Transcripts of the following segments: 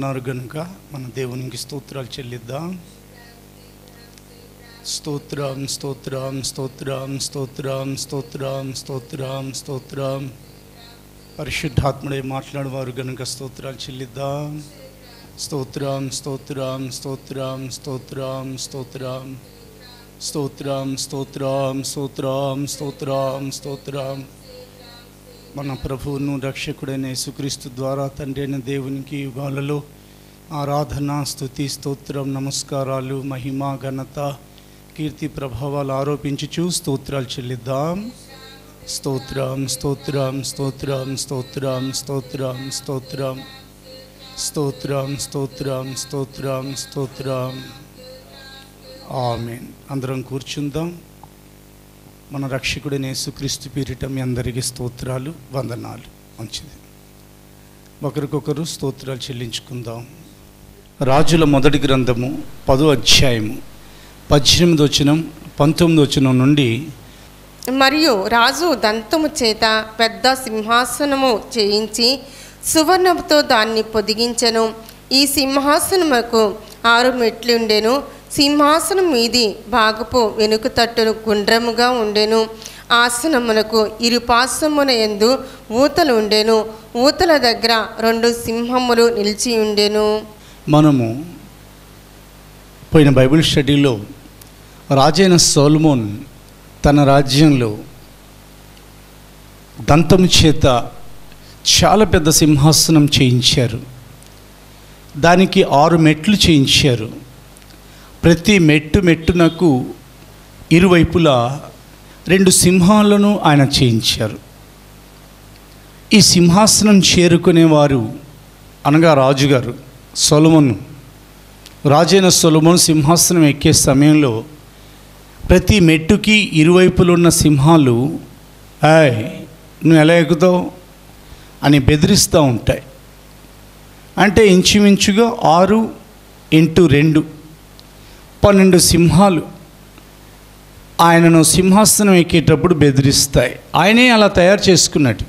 ఉన్నారు గనుక మన దేవునికి స్తోత్రాలు చెల్లిద్దాం స్తోత్రం స్తోత్రం స్తోత్రం స్తోత్రం స్తోత్రం స్తోత్రం స్తోత్రం పరిశుద్ధాత్ముడే మాట్లాడేవారు గనుక స్తోత్రాలు చెల్లిద్దాం స్తోత్రం స్తోత్రం స్తోత్రం స్తోత్రం స్తోత్రం స్తోత్రం స్తోత్రం స్తోత్రం స్తోత్రం స్తోత్రం మన ప్రభువును రక్షకుడైన యేసుక్రీస్తు ద్వారా తండ్రి అయిన దేవునికి యుగాలలో ఆరాధన స్తుతి స్తోత్రం నమస్కారాలు మహిమ ఘనత కీర్తి ప్రభావాలు ఆరోపించుచు స్తోత్రాలు చెల్లిద్దాం స్తోత్రం స్తోత్రం స్తోత్రం స్తోత్రం స్తోత్రం స్తోత్రం స్తోత్రం స్తోత్రం స్తోత్రం స్తోత్రం ఆమెన్ అందరం కూర్చుందాం మన రక్షకుడైన యేసుక్రీస్తు పీరిట మీ అందరికీ స్తోత్రాలు వందనాలు మంచిది ఒకరికొకరు స్తోత్రాలు చెల్లించుకుందాం రాజుల మొదటి గ్రంథము పదో అధ్యాయము పద్దెనిమిది వచనం పంతొమ్మిది వచనం నుండి మరియు రాజు దంతము చేత పెద్ద సింహాసనము చేయించి సువర్ణముతో దాన్ని పొదిగించెను ఈ సింహాసనముకు ఆరు మెట్లుండెను సింహాసనం మీది భాగపు వెనుక తట్టును గుండ్రముగా ఉండెను ఆసనమునకు ఇరుపాసమున ఎందు ఊతలు ఉండెను ఊతల దగ్గర రెండు సింహములు నిలిచి ఉండెను మనము పోయిన బైబిల్ స్టడీలో రాజైన సోల్మోన్ తన రాజ్యంలో దంతం చేత చాలా పెద్ద సింహాసనం చేయించారు దానికి ఆరు మెట్లు చేయించారు ప్రతి మెట్టు మెట్టునకు ఇరువైపులా రెండు సింహాలను ఆయన చేయించారు ఈ సింహాసనం చేరుకునేవారు అనగా రాజుగారు సొలమను రాజైన సొలమన్ సింహాసనం ఎక్కే సమయంలో ప్రతి మెట్టుకి ఇరువైపులు ఉన్న సింహాలు ఆయ్ నువ్వు ఎలా ఎక్కుతావు అని బెదిరిస్తూ ఉంటాయి అంటే ఇంచుమించుగా ఆరు ఇంటూ రెండు పన్నెండు సింహాలు ఆయనను సింహాసనం ఎక్కేటప్పుడు బెదిరిస్తాయి ఆయనే అలా తయారు చేసుకున్నాడు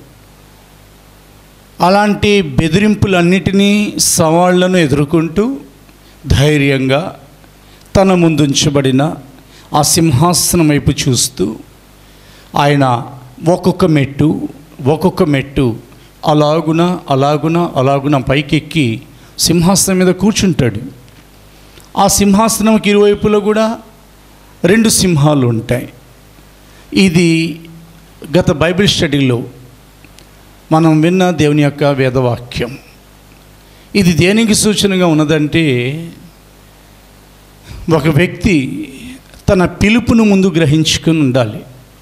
అలాంటి బెదిరింపులన్నిటినీ సవాళ్లను ఎదుర్కొంటూ ధైర్యంగా తన ముందుంచబడిన ఆ సింహాసనం వైపు చూస్తూ ఆయన ఒక్కొక్క మెట్టు ఒక్కొక్క మెట్టు అలాగున అలాగున అలాగున పైకెక్కి సింహాసనం మీద కూర్చుంటాడు ఆ సింహాసనంకి ఇరువైపులో కూడా రెండు సింహాలు ఉంటాయి ఇది గత బైబిల్ స్టడీలో మనం విన్న దేవుని యొక్క వేదవాక్యం ఇది దేనికి సూచనగా ఉన్నదంటే ఒక వ్యక్తి తన పిలుపును ముందు గ్రహించుకుని ఉండాలి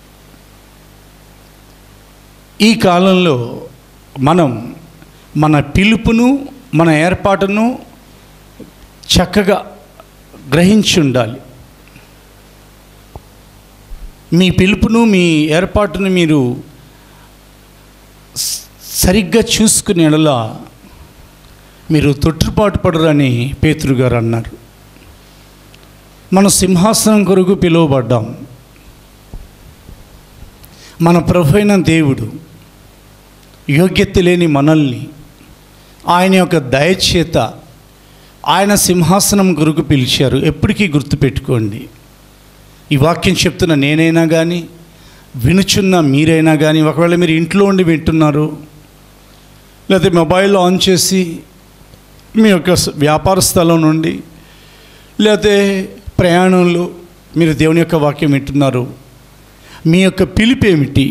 ఈ కాలంలో మనం మన పిలుపును మన ఏర్పాటును చక్కగా గ్రహించి ఉండాలి మీ పిలుపును మీ ఏర్పాటును మీరు స- సరిగ్గా చూసుకునే ఎడలా మీరు తొట్టుపాటు పడరని పేతురు గారు అన్నారు మన సింహాసనం కొరకు పిలువబడ్డాం మన ప్రభు అయిన దేవుడు యోగ్యత లేని మనల్ని ఆయన యొక్క దయచేత ఆయన సింహాసనం కొరకు పిలిచారు ఎప్పటికీ గుర్తుపెట్టుకోండి ఈ వాక్యం చెప్తున్న నేనైనా కానీ వినుచున్న మీరైనా కానీ ఒకవేళ మీరు ఇంట్లో ఉండి వింటున్నారు లేకపోతే మొబైల్ ఆన్ చేసి మీ యొక్క స- వ్యాపార స్థలం నుండి లేకపోతే ప్రయాణంలో మీరు దేవుని యొక్క వాక్యం వింటున్నారు మీ యొక్క పిలుపు ఏమిటి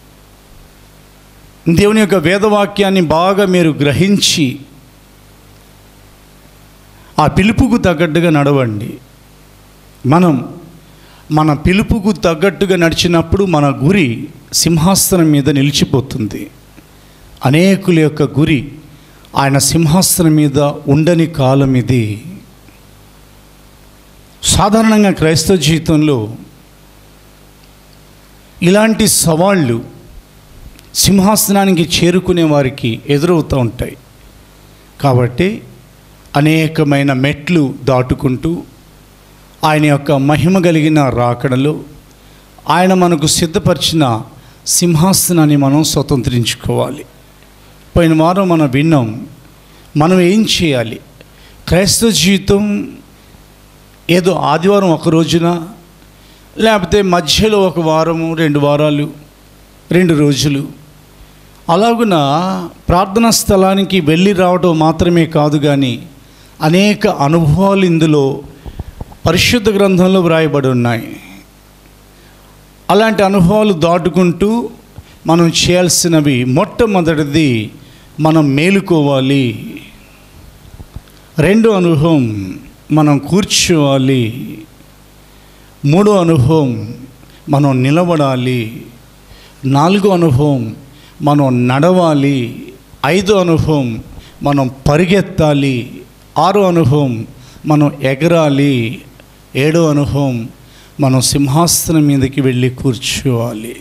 దేవుని యొక్క వేదవాక్యాన్ని బాగా మీరు గ్రహించి ఆ పిలుపుకు తగ్గట్టుగా నడవండి మనం మన పిలుపుకు తగ్గట్టుగా నడిచినప్పుడు మన గురి సింహాసనం మీద నిలిచిపోతుంది అనేకుల యొక్క గురి ఆయన సింహాసనం మీద ఉండని కాలం ఇది సాధారణంగా క్రైస్తవ జీవితంలో ఇలాంటి సవాళ్ళు సింహాసనానికి చేరుకునే వారికి ఎదురవుతూ ఉంటాయి కాబట్టి అనేకమైన మెట్లు దాటుకుంటూ ఆయన యొక్క మహిమ కలిగిన రాకడలో ఆయన మనకు సిద్ధపరిచిన సింహాసనాన్ని మనం స్వతంత్రించుకోవాలి పోయిన వారం మనం విన్నాం మనం ఏం చేయాలి క్రైస్తవ జీవితం ఏదో ఆదివారం ఒక రోజున లేకపోతే మధ్యలో ఒక వారము రెండు వారాలు రెండు రోజులు అలాగున ప్రార్థనా స్థలానికి వెళ్ళి రావడం మాత్రమే కాదు కానీ అనేక అనుభవాలు ఇందులో పరిశుద్ధ గ్రంథంలో వ్రాయబడి ఉన్నాయి అలాంటి అనుభవాలు దాటుకుంటూ మనం చేయాల్సినవి మొట్టమొదటిది మనం మేలుకోవాలి రెండో అనుభవం మనం కూర్చోవాలి మూడో అనుభవం మనం నిలబడాలి నాలుగో అనుభవం మనం నడవాలి ఐదో అనుభవం మనం పరిగెత్తాలి ఆరో అనుభవం మనం ఎగరాలి ఏడో అనుభవం మనం సింహాసనం మీదకి వెళ్ళి కూర్చోవాలి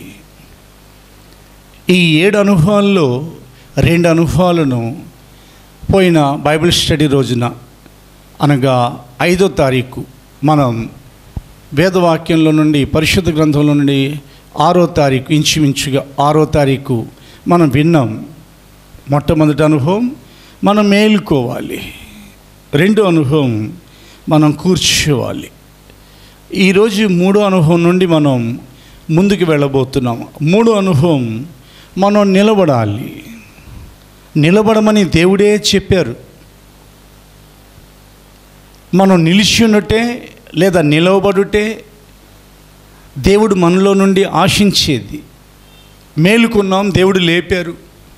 ఈ ఏడు అనుభవాల్లో రెండు అనుభవాలను పోయిన బైబిల్ స్టడీ రోజున అనగా ఐదో తారీఖు మనం వేదవాక్యంలో నుండి పరిశుద్ధ గ్రంథంలో నుండి ఆరో తారీఖు ఇంచుమించుగా ఆరో తారీఖు మనం విన్నాం మొట్టమొదటి అనుభవం మనం మేలుకోవాలి రెండో అనుభవం మనం కూర్చోవాలి ఈరోజు మూడో అనుభవం నుండి మనం ముందుకు వెళ్ళబోతున్నాం మూడో అనుభవం మనం నిలబడాలి నిలబడమని దేవుడే చెప్పారు మనం నిలిచి ఉన్నట్టే లేదా నిలవబడుటే దేవుడు మనలో నుండి ఆశించేది మేలుకున్నాం దేవుడు లేపారు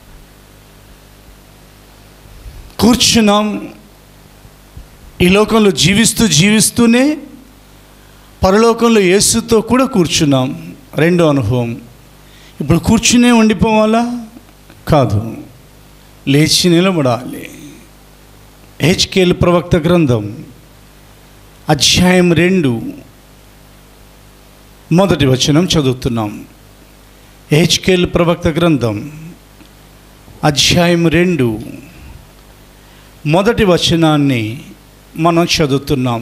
కూర్చున్నాం ఈ లోకంలో జీవిస్తూ జీవిస్తూనే పరలోకంలో యేసుతో కూడా కూర్చున్నాం రెండో అనుభవం ఇప్పుడు కూర్చునే ఉండిపోవాలా కాదు లేచి నిలబడాలి హెచ్కేల్ ప్రవక్త గ్రంథం అధ్యాయం రెండు మొదటి వచనం చదువుతున్నాం హెచ్కేల్ ప్రవక్త గ్రంథం అధ్యాయం రెండు మొదటి వచనాన్ని మనం చదువుతున్నాం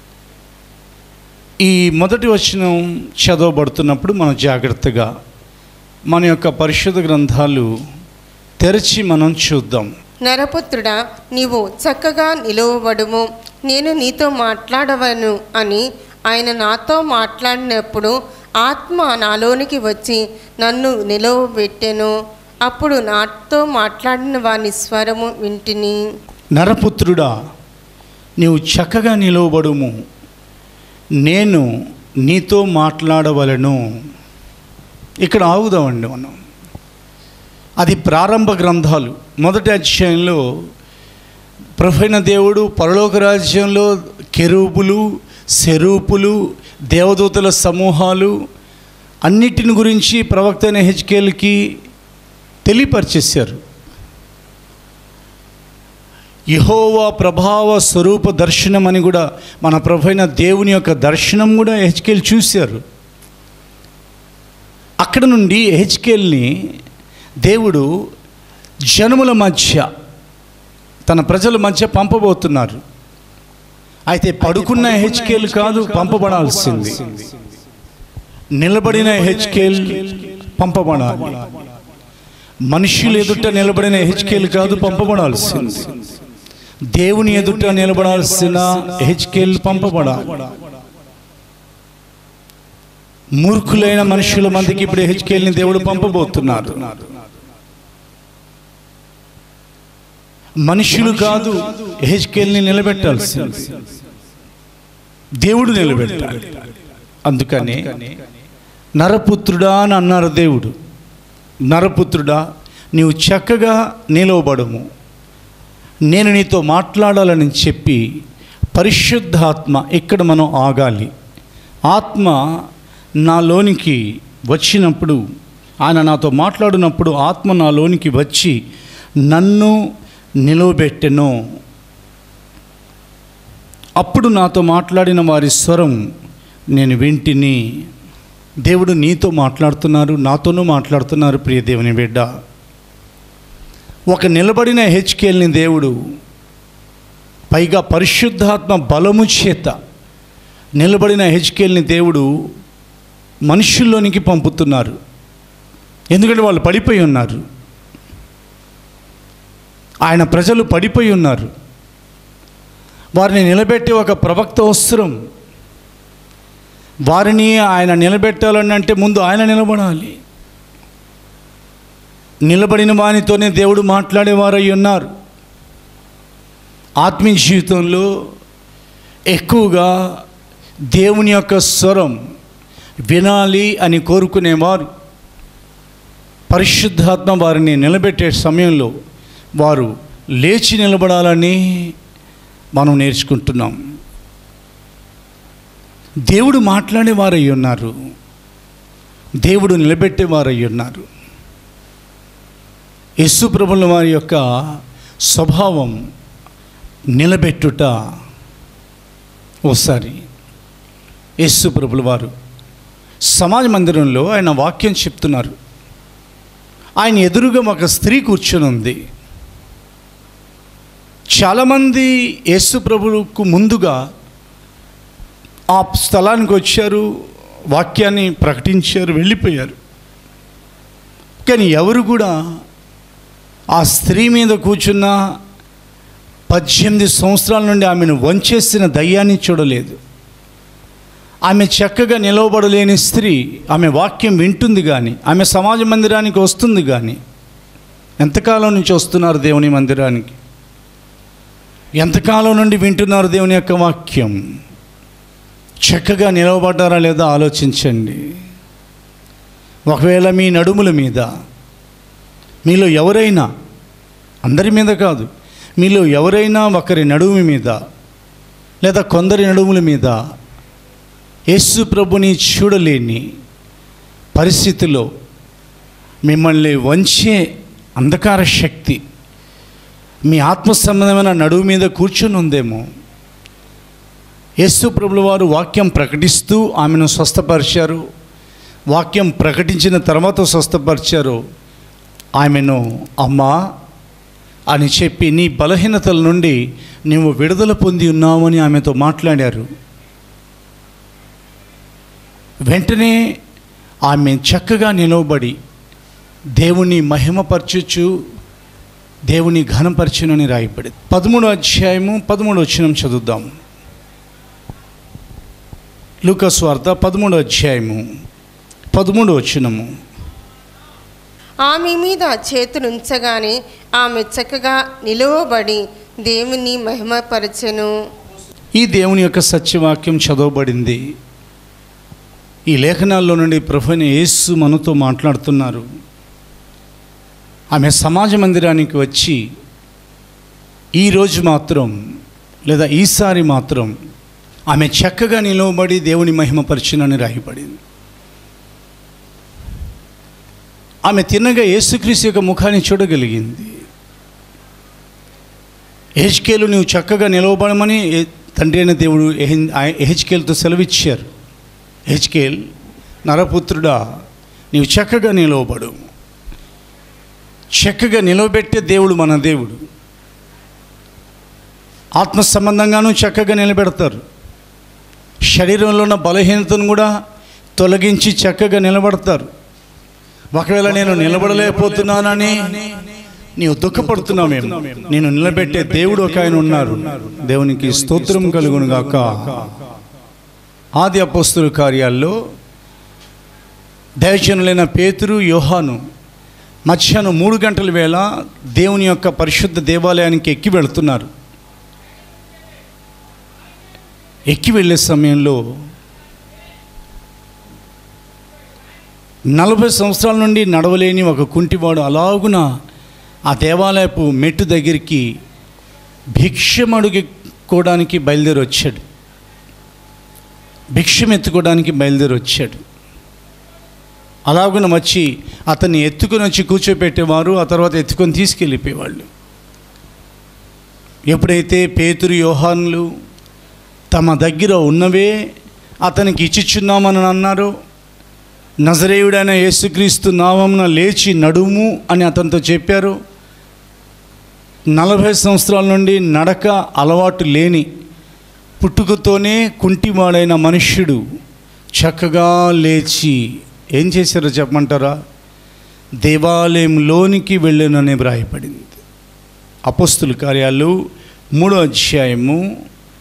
ఈ మొదటి వచనం చదవబడుతున్నప్పుడు మనం జాగ్రత్తగా మన యొక్క పరిశుద్ధ గ్రంథాలు తెరచి మనం చూద్దాం నరపుత్రుడా నీవు చక్కగా నిలువబడుము నేను నీతో మాట్లాడవను అని ఆయన నాతో మాట్లాడినప్పుడు ఆత్మ నాలోనికి వచ్చి నన్ను నిలవబెట్టెను అప్పుడు నాతో మాట్లాడిన వాని స్వరము వింటిని నరపుత్రుడా నీవు చక్కగా నిలవబడుము నేను నీతో మాట్లాడవలను ఇక్కడ ఆగుదామండి మనం అది ప్రారంభ గ్రంథాలు మొదటి అధ్యాయంలో ప్రొఫైన దేవుడు పరలోక రాజ్యంలో కెరూపులు సెరూపులు దేవదూతల సమూహాలు అన్నిటిని గురించి ప్రవక్త అయిన హెచ్కేల్కి తెలియపరిచేశారు యహోవా ప్రభావ స్వరూప దర్శనం అని కూడా మన ప్రభైన దేవుని యొక్క దర్శనం కూడా హెచ్కేల్ చూశారు అక్కడ నుండి హెచ్కేల్ని దేవుడు జనముల మధ్య తన ప్రజల మధ్య పంపబోతున్నారు అయితే పడుకున్న హెచ్కేల్ కాదు పంపబడాల్సింది నిలబడిన హెచ్కేల్ పంపబడాలి మనుషులు ఎదుట నిలబడిన హెచ్కేల్ కాదు పంపబడాల్సింది దేవుని ఎదుట నిలబడాల్సిన హెచ్కేల్ పంపబడాలి మూర్ఖులైన మనుషుల మందికి ఇప్పుడు హెచ్కేల్ని దేవుడు పంపబోతున్నారు మనుషులు కాదు హెచ్కేల్ని నిలబెట్టాల్సింది దేవుడు నిలబెట్టాలి అందుకని నరపుత్రుడా అని అన్నారు దేవుడు నరపుత్రుడా నీవు చక్కగా నిలవబడము నేను నీతో మాట్లాడాలని చెప్పి పరిశుద్ధాత్మ ఇక్కడ మనం ఆగాలి ఆత్మ నాలోనికి వచ్చినప్పుడు ఆయన నాతో మాట్లాడినప్పుడు ఆత్మ నాలోనికి వచ్చి నన్ను నిలవబెట్టెను అప్పుడు నాతో మాట్లాడిన వారి స్వరం నేను వింటిని దేవుడు నీతో మాట్లాడుతున్నారు నాతోనూ మాట్లాడుతున్నారు ప్రియ దేవుని బిడ్డ ఒక నిలబడిన హెచ్కేల్ని దేవుడు పైగా పరిశుద్ధాత్మ బలము చేత నిలబడిన హెచ్కేల్ని దేవుడు మనుషుల్లోనికి పంపుతున్నారు ఎందుకంటే వాళ్ళు పడిపోయి ఉన్నారు ఆయన ప్రజలు పడిపోయి ఉన్నారు వారిని నిలబెట్టి ఒక ప్రవక్త వస్త్రం వారిని ఆయన నిలబెట్టాలని అంటే ముందు ఆయన నిలబడాలి నిలబడిన వానితోనే దేవుడు మాట్లాడేవారై ఉన్నారు ఆత్మీయ జీవితంలో ఎక్కువగా దేవుని యొక్క స్వరం వినాలి అని కోరుకునేవారు పరిశుద్ధాత్మ వారిని నిలబెట్టే సమయంలో వారు లేచి నిలబడాలని మనం నేర్చుకుంటున్నాం దేవుడు మాట్లాడేవారై ఉన్నారు దేవుడు నిలబెట్టేవారై ఉన్నారు యేసు ప్రభుల వారి యొక్క స్వభావం నిలబెట్టుట ఒకసారి యేసు ప్రభుల వారు సమాజ మందిరంలో ఆయన వాక్యం చెప్తున్నారు ఆయన ఎదురుగా ఒక స్త్రీ కూర్చొని ఉంది చాలామంది యేసు ప్రభువుకు ముందుగా ఆ స్థలానికి వచ్చారు వాక్యాన్ని ప్రకటించారు వెళ్ళిపోయారు కానీ ఎవరు కూడా ఆ స్త్రీ మీద కూర్చున్న పద్దెనిమిది సంవత్సరాల నుండి ఆమెను వంచేసిన దయ్యాన్ని చూడలేదు ఆమె చక్కగా నిలవబడలేని స్త్రీ ఆమె వాక్యం వింటుంది కానీ ఆమె సమాజ మందిరానికి వస్తుంది కానీ ఎంతకాలం నుంచి వస్తున్నారు దేవుని మందిరానికి ఎంతకాలం నుండి వింటున్నారు దేవుని యొక్క వాక్యం చక్కగా నిలవబడ్డారా లేదా ఆలోచించండి ఒకవేళ మీ నడుముల మీద మీలో ఎవరైనా అందరి మీద కాదు మీలో ఎవరైనా ఒకరి నడుము మీద లేదా కొందరి నడుముల మీద యేసు ప్రభుని చూడలేని పరిస్థితిలో మిమ్మల్ని వంచే అంధకార శక్తి మీ ఆత్మ సంబంధమైన నడువు మీద కూర్చొని ఉందేమో యేసు ప్రభుల వారు వాక్యం ప్రకటిస్తూ ఆమెను స్వస్థపరిచారు వాక్యం ప్రకటించిన తర్వాత స్వస్థపరిచారు ఆమెను అమ్మా అని చెప్పి నీ బలహీనతల నుండి నీవు విడుదల పొంది ఉన్నావని ఆమెతో మాట్లాడారు వెంటనే ఆమె చక్కగా నిలవబడి దేవుని మహిమపరచుచు దేవుని ఘనపరచునని రాయబడి పదమూడో అధ్యాయము పదమూడు వచ్చినం చదువుదాం లూకస్ వార్త పదమూడో అధ్యాయము పదమూడు వచ్చినము ఆమె మీద చేతులుంచగానే ఆమె చక్కగా నిలువబడి దేవుని మహిమపరచెను ఈ దేవుని యొక్క సత్యవాక్యం చదవబడింది ఈ లేఖనాల్లో నుండి ప్రభుని యేసు మనతో మాట్లాడుతున్నారు ఆమె సమాజ మందిరానికి వచ్చి ఈరోజు మాత్రం లేదా ఈసారి మాత్రం ఆమె చక్కగా నిలవబడి దేవుని మహిమపరిచినని రాయబడింది ఆమె తిన్నగా యేసుక్రీస్తు యొక్క ముఖాన్ని చూడగలిగింది ఎహెచ్కేలు నువ్వు చక్కగా నిలవబడమని ఏ- తండ్రి అయిన దేవుడు ఎహెచ్కేల్తో సెలవిచ్చారు ఎహెచ్కేల్ నరపుత్రుడా నీవు చక్కగా నిలవబడు చక్కగా నిలవబెట్టే దేవుడు మన దేవుడు ఆత్మ సంబంధంగానూ చక్కగా నిలబెడతారు శరీరంలో ఉన్న బలహీనతను కూడా తొలగించి చక్కగా నిలబడతారు ఒకవేళ నేను నిలబడలేకపోతున్నానని నీవు దుఃఖపడుతున్నావేమో నేను నిలబెట్టే దేవుడు ఒక ఆయన ఉన్నారు దేవునికి స్తోత్రం కలుగును గాక ఆది అపోస్తుల కార్యాల్లో దైవజనులైన పేతురు యోహాను మధ్యాహ్నం మూడు గంటల వేళ దేవుని యొక్క పరిశుద్ధ దేవాలయానికి ఎక్కి వెళుతున్నారు ఎక్కి వెళ్ళే సమయంలో నలభై సంవత్సరాల నుండి నడవలేని ఒక కుంటివాడు అలాగున ఆ దేవాలయపు మెట్టు దగ్గరికి భిక్షం అడుగుకోవడానికి బయలుదేరి వచ్చాడు భిక్షం ఎత్తుకోవడానికి బయలుదేరి వచ్చాడు అలాగున వచ్చి అతన్ని ఎత్తుకొని వచ్చి కూర్చోపెట్టేవారు ఆ తర్వాత ఎత్తుకొని తీసుకెళ్ళిపోయేవాళ్ళు ఎప్పుడైతే పేతురు యోహాన్లు తమ దగ్గర ఉన్నవే అతనికి ఇచ్చిచున్నామని అన్నారు నజరేయుడైన యేసుక్రీస్తు నామమున లేచి నడుము అని అతనితో చెప్పారు నలభై సంవత్సరాల నుండి నడక అలవాటు లేని పుట్టుకతోనే కుంటివాడైన మనుష్యుడు చక్కగా లేచి ఏం చేశారో చెప్పమంటారా దేవాలయంలోనికి వెళ్ళనని వ్రాయపడింది అపోస్తుల కార్యాలు మూడో అధ్యాయము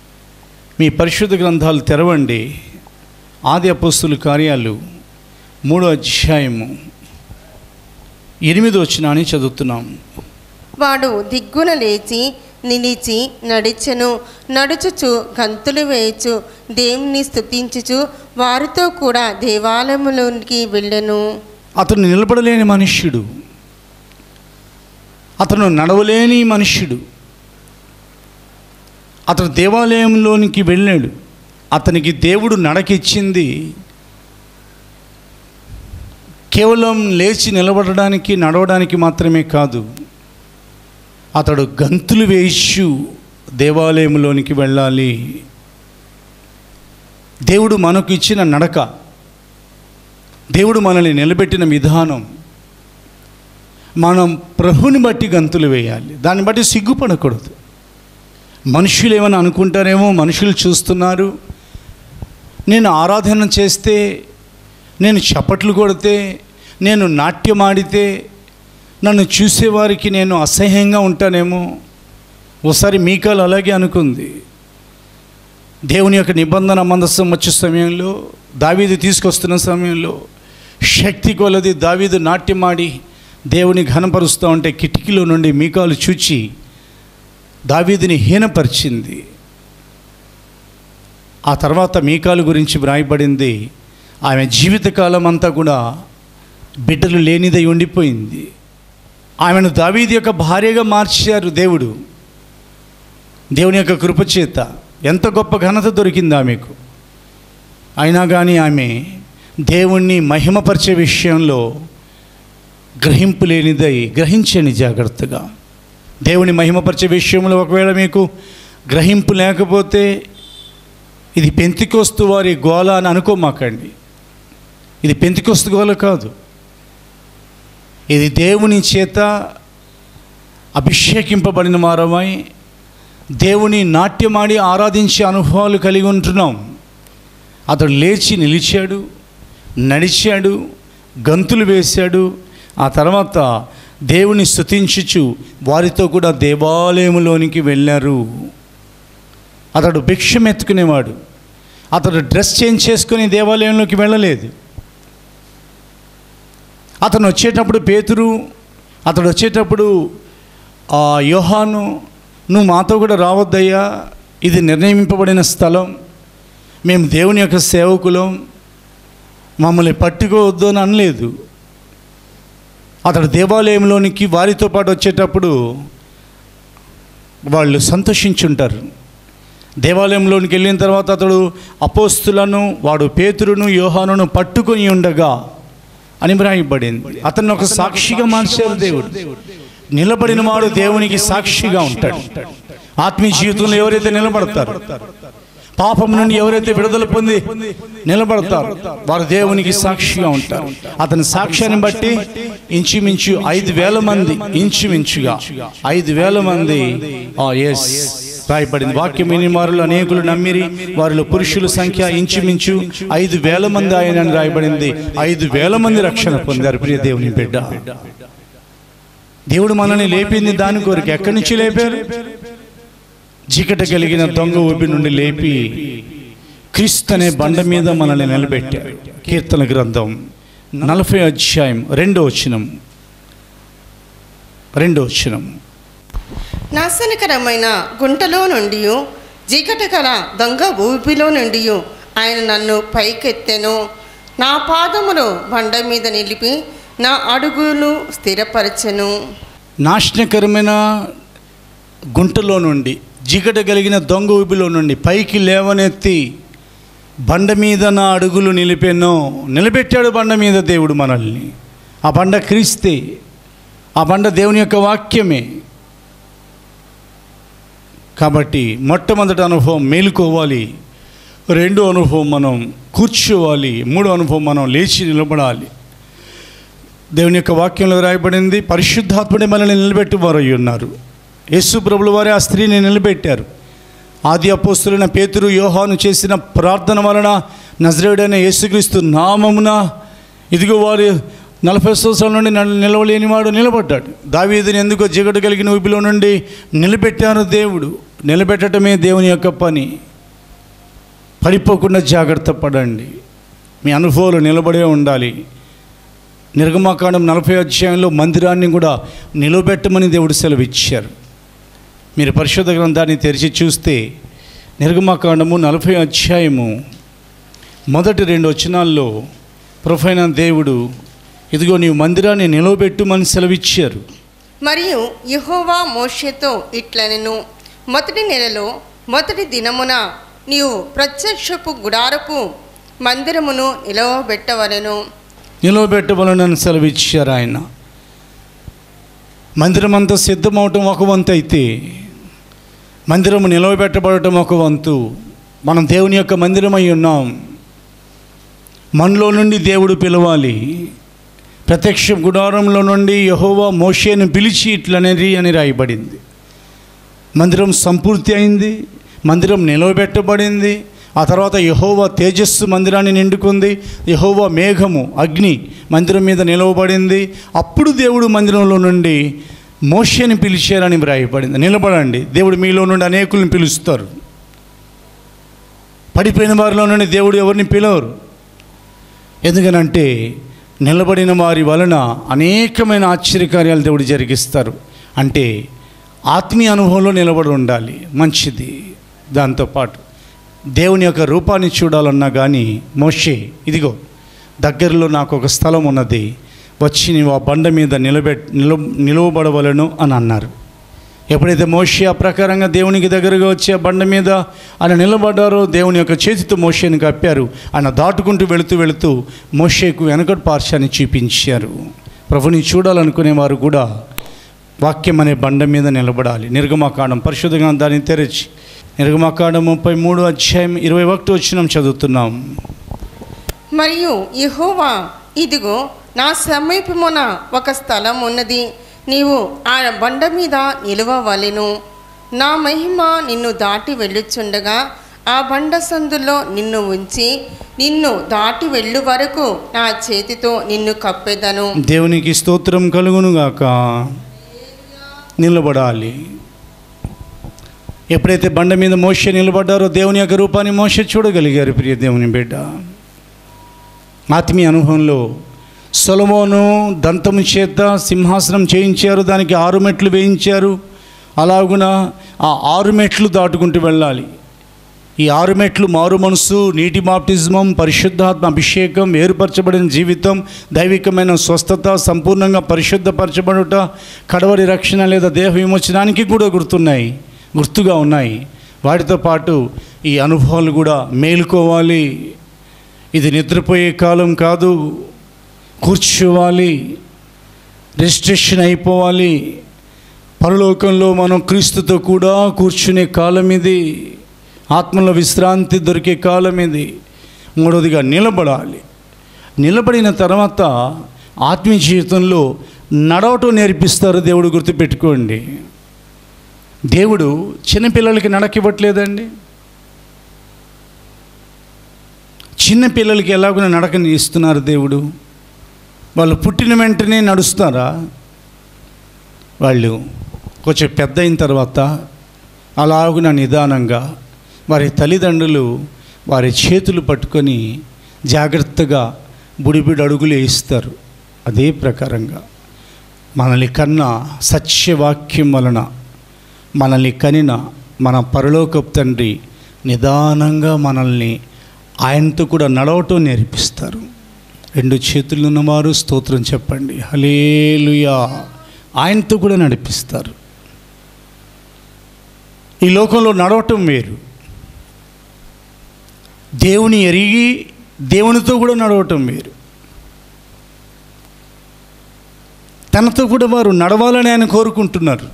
మీ పరిశుద్ధ గ్రంథాలు తెరవండి ఆది అపోస్తుల కార్యాలు మూడో అధ్యాయము ఎనిమిది వచ్చిన అని చదువుతున్నాం వాడు దిగ్గున లేచి నిలిచి నడిచెను నడుచుచు గంతులు వేయచు దేవుని స్తుతించుచు వారితో కూడా దేవాలయములోనికి వెళ్ళెను అతను నిలబడలేని మనుష్యుడు అతను నడవలేని మనుష్యుడు అతను దేవాలయంలోనికి వెళ్ళాడు అతనికి దేవుడు నడకిచ్చింది కేవలం లేచి నిలబడడానికి నడవడానికి మాత్రమే కాదు అతడు గంతులు వేయిచు దేవాలయంలోనికి వెళ్ళాలి దేవుడు మనకు ఇచ్చిన నడక దేవుడు మనల్ని నిలబెట్టిన విధానం మనం ప్రభుని బట్టి గంతులు వేయాలి దాన్ని బట్టి సిగ్గుపడకూడదు మనుషులు ఏమైనా అనుకుంటారేమో మనుషులు చూస్తున్నారు నేను ఆరాధన చేస్తే నేను చప్పట్లు కొడితే నేను నాట్యం ఆడితే నన్ను చూసేవారికి నేను అసహ్యంగా ఉంటానేమో ఒకసారి మీకాలు అలాగే అనుకుంది దేవుని యొక్క నిబంధన మందస్సం వచ్చే సమయంలో దావీదు తీసుకొస్తున్న సమయంలో శక్తి కొలది దావీదు నాట్యమాడి దేవుని ఘనపరుస్తూ ఉంటే కిటికీలో నుండి మీకాలు చూచి దావీదుని హీనపరిచింది ఆ తర్వాత మీకాలు గురించి వ్రాయబడింది ఆమె జీవితకాలం అంతా కూడా బిడ్డలు లేనిదై ఉండిపోయింది ఆమెను దావీది యొక్క భార్యగా మార్చారు దేవుడు దేవుని యొక్క కృపచేత ఎంత గొప్ప ఘనత దొరికింది ఆమెకు అయినా కానీ ఆమె దేవుణ్ణి మహిమపరిచే విషయంలో గ్రహింపు లేనిదై గ్రహించండి జాగ్రత్తగా దేవుని మహిమపరిచే విషయంలో ఒకవేళ మీకు గ్రహింపు లేకపోతే ఇది పెంతికొస్తు వారి గోల అని అనుకోమాకండి ఇది పెంతికొస్తు గోల కాదు ఇది దేవుని చేత అభిషేకింపబడిన వారమై దేవుని నాట్యమాడి ఆరాధించే అనుభవాలు కలిగి ఉంటున్నాం అతడు లేచి నిలిచాడు నడిచాడు గంతులు వేశాడు ఆ తర్వాత దేవుని స్తుతించుచు వారితో కూడా దేవాలయంలోనికి వెళ్ళారు అతడు భిక్షం ఎత్తుకునేవాడు అతడు డ్రెస్ చేంజ్ చేసుకుని దేవాలయంలోకి వెళ్ళలేదు అతను వచ్చేటప్పుడు పేతురు అతడు వచ్చేటప్పుడు ఆ యోహాను నువ్వు మాతో కూడా రావద్దయ్యా ఇది నిర్ణయింపబడిన స్థలం మేము దేవుని యొక్క సేవకులం మమ్మల్ని పట్టుకోవద్దు అని అనలేదు అతడు దేవాలయంలోనికి వారితో పాటు వచ్చేటప్పుడు వాళ్ళు సంతోషించుంటారు దేవాలయంలోనికి వెళ్ళిన తర్వాత అతడు అపోస్తులను వాడు పేతురును యోహానును పట్టుకొని ఉండగా అని వ్రాయబడింది అతన్ని ఒక సాక్షిగా మార్చారు దేవుడు నిలబడిన వాడు దేవునికి సాక్షిగా ఉంటాడు ఆత్మీయ జీవితంలో ఎవరైతే నిలబడతారు పాపం నుండి ఎవరైతే విడుదల పొంది నిలబడతారు వారు దేవునికి సాక్షిగా ఉంటారు అతని సాక్ష్యాన్ని బట్టి ఇంచుమించు ఐదు వేల మంది ఇంచుమించుగా ఐదు వేల మంది ఆ ఎస్ రాయబడింది వాక్యం విని వారిలో అనేకులు నమ్మిరి వారిలో పురుషుల సంఖ్య ఇంచుమించు ఐదు వేల మంది ఆయన రాయబడింది ఐదు వేల మంది రక్షణ పొందారు ప్రియ దేవుని బిడ్డ దేవుడు మనల్ని లేపింది దాని కొరకు ఎక్కడి నుంచి లేపారు చీకట కలిగిన దొంగ ఊపి నుండి లేపి క్రీస్తు అనే బండ మీద మనల్ని నిలబెట్టారు కీర్తన గ్రంథం నలభై అధ్యాయం రెండో వచనం రెండో వచనం నాశనకరమైన గుంటలో నుండి చీకటి కల దొంగ ఊపిలో నుండి ఆయన నన్ను పైకెత్తెను నా పాదములు బండ మీద నిలిపి నా అడుగులు స్థిరపరచెను నాశనకరమైన గుంటలో నుండి జిగట కలిగిన దొంగ ఊపిలో నుండి పైకి లేవనెత్తి బండ మీద నా అడుగులు నిలిపెనో నిలబెట్టాడు బండ మీద దేవుడు మనల్ని ఆ బండ క్రీస్తే ఆ బండ దేవుని యొక్క వాక్యమే కాబట్టి మొట్టమొదటి అనుభవం మేలుకోవాలి రెండో అనుభవం మనం కూర్చోవాలి మూడో అనుభవం మనం లేచి నిలబడాలి దేవుని యొక్క వాక్యంలో రాయబడింది పరిశుద్ధాత్ముడే మనల్ని నిలబెట్టువారు అయి ఉన్నారు యేసు ప్రభుల వారే ఆ స్త్రీని నిలబెట్టారు ఆది అపోస్తులైన పేతురు యోహాను చేసిన ప్రార్థన వలన నజరేయుడైన యేసుక్రీస్తు నామమున ఇదిగో వారు నలభై సంవత్సరాల నుండి నల్- నిలవలేనివాడు నిలబడ్డాడు దావీదుని ఎందుకో జిగట కలిగిన ఊపిలో నుండి నిలబెట్టారు దేవుడు నిలబెట్టడమే దేవుని యొక్క పని పడిపోకుండా జాగ్రత్త పడండి మీ అనుభవాలు నిలబడే ఉండాలి నిర్గమాకాండం నలభై అధ్యాయంలో మందిరాన్ని కూడా నిలబెట్టమని దేవుడు సెలవు ఇచ్చారు మీరు పరిశుద్ధ గ్రంథాన్ని తెరిచి చూస్తే నిర్గమాకాండము నలభై అధ్యాయము మొదటి రెండు వచనాల్లో ప్రొఫైన దేవుడు ఇదిగో నీవు మందిరాన్ని నిలవబెట్టుమని సెలవిచ్చారు మరియు యెహోవా మోషేతో ఇట్లనెను మొదటి నెలలో మొదటి దినమున నీవు ప్రత్యక్షపు గుడారపు మందిరమును నిలవబెట్టవలెను నిలవబెట్టవలనని సెలవిచ్చారు ఆయన మందిరం అంతా సిద్ధమవటం ఒక వంతు అయితే మందిరము నిలవబెట్టబడటం ఒక వంతు మనం దేవుని యొక్క మందిరమై ఉన్నాం మనలో నుండి దేవుడు పిలవాలి ప్రత్యక్ష గుడారంలో నుండి యహోవా మోషేను పిలిచి ఇట్లనేది అని రాయబడింది మందిరం సంపూర్తి అయింది మందిరం నిలవబెట్టబడింది ఆ తర్వాత యహోవా తేజస్సు మందిరాన్ని నిండుకుంది యహోవా మేఘము అగ్ని మందిరం మీద నిలవబడింది అప్పుడు దేవుడు మందిరంలో నుండి మోషేని పిలిచారని వ్రాయబడింది నిలబడండి దేవుడు మీలో నుండి అనేకులను పిలుస్తారు పడిపోయిన వారిలో నుండి దేవుడు ఎవరిని పిలవరు ఎందుకనంటే నిలబడిన వారి వలన అనేకమైన ఆశ్చర్యకార్యాలు దేవుడు జరిగిస్తారు అంటే ఆత్మీయ అనుభవంలో నిలబడి ఉండాలి మంచిది దాంతోపాటు దేవుని యొక్క రూపాన్ని చూడాలన్నా కానీ మోషే ఇదిగో దగ్గరలో నాకు ఒక స్థలం ఉన్నది వచ్చి నీవు ఆ బండ మీద నిలబెట్ నిల నిలువబడవలను అని అన్నారు ఎప్పుడైతే మోషే ఆ ప్రకారంగా దేవునికి దగ్గరగా వచ్చి ఆ బండ మీద ఆయన నిలబడ్డారో దేవుని యొక్క చేతితో మోషేని కప్పారు ఆయన దాటుకుంటూ వెళుతూ వెళుతూ మోషేకు వెనకటి పార్శ్వాన్ని చూపించారు ప్రభుని చూడాలనుకునే వారు కూడా వాక్యం అనే బండ మీద నిలబడాలి నిర్గమాకాండం పరిశుద్ధంగా దాన్ని తెరచి నిర్గమాకాండం ముప్పై మూడు అధ్యాయం ఇరవై ఒకటి వచ్చినాం చదువుతున్నాం మరియు యెహోవా ఇదిగో నా సమీపమున ఒక స్థలం ఉన్నది నీవు ఆ బండ మీద నిలువవలెను నా మహిమ నిన్ను దాటి వెళ్ళుచుండగా ఆ బండ సందులో నిన్ను ఉంచి నిన్ను దాటి వెళ్ళు వరకు నా చేతితో నిన్ను కప్పెదను దేవునికి స్తోత్రం కలుగునుగాక నిలబడాలి ఎప్పుడైతే బండ మీద మోష నిలబడ్డారో దేవుని యొక్క రూపాన్ని మోష చూడగలిగారు ప్రియ దేవుని బిడ్డ ఆత్మీయ అనుభవంలో సొలమోను దంతము చేత సింహాసనం చేయించారు దానికి ఆరు మెట్లు వేయించారు అలాగున ఆ ఆరు మెట్లు దాటుకుంటూ వెళ్ళాలి ఈ ఆరు మెట్లు మారు మనసు నీటి బాప్టిజమం పరిశుద్ధాత్మ అభిషేకం ఏర్పరచబడిన జీవితం దైవికమైన స్వస్థత సంపూర్ణంగా పరిశుద్ధపరచబడుట కడవరి రక్షణ లేదా దేహ విమోచనానికి కూడా గుర్తున్నాయి గుర్తుగా ఉన్నాయి వాటితో పాటు ఈ అనుభవాలు కూడా మేలుకోవాలి ఇది నిద్రపోయే కాలం కాదు కూర్చోవాలి రిజిస్ట్రేషన్ అయిపోవాలి పరలోకంలో మనం క్రీస్తుతో కూడా కూర్చునే కాలం ఇది ఆత్మలో విశ్రాంతి దొరికే కాలం ఇది మూడవదిగా నిలబడాలి నిలబడిన తర్వాత ఆత్మీయ జీవితంలో నడవటం నేర్పిస్తారు దేవుడు గుర్తుపెట్టుకోండి దేవుడు చిన్నపిల్లలకి నడకివ్వట్లేదండి చిన్న పిల్లలకి ఎలాగో నడకని ఇస్తున్నారు దేవుడు వాళ్ళు పుట్టిన వెంటనే నడుస్తారా వాళ్ళు కొంచెం పెద్ద అయిన తర్వాత అలాగున నిదానంగా వారి తల్లిదండ్రులు వారి చేతులు పట్టుకొని జాగ్రత్తగా బుడిబిడి అడుగులు వేయిస్తారు అదే ప్రకారంగా మనల్ని కన్న సత్యవాక్యం వలన మనల్ని కనిన మన పరలోకపు తండ్రి నిదానంగా మనల్ని ఆయనతో కూడా నడవటం నేర్పిస్తారు రెండు చేతులు ఉన్నవారు స్తోత్రం చెప్పండి హలేలుయా ఆయనతో కూడా నడిపిస్తారు ఈ లోకంలో నడవటం వేరు దేవుని ఎరిగి దేవునితో కూడా నడవటం వేరు తనతో కూడా వారు నడవాలని ఆయన కోరుకుంటున్నారు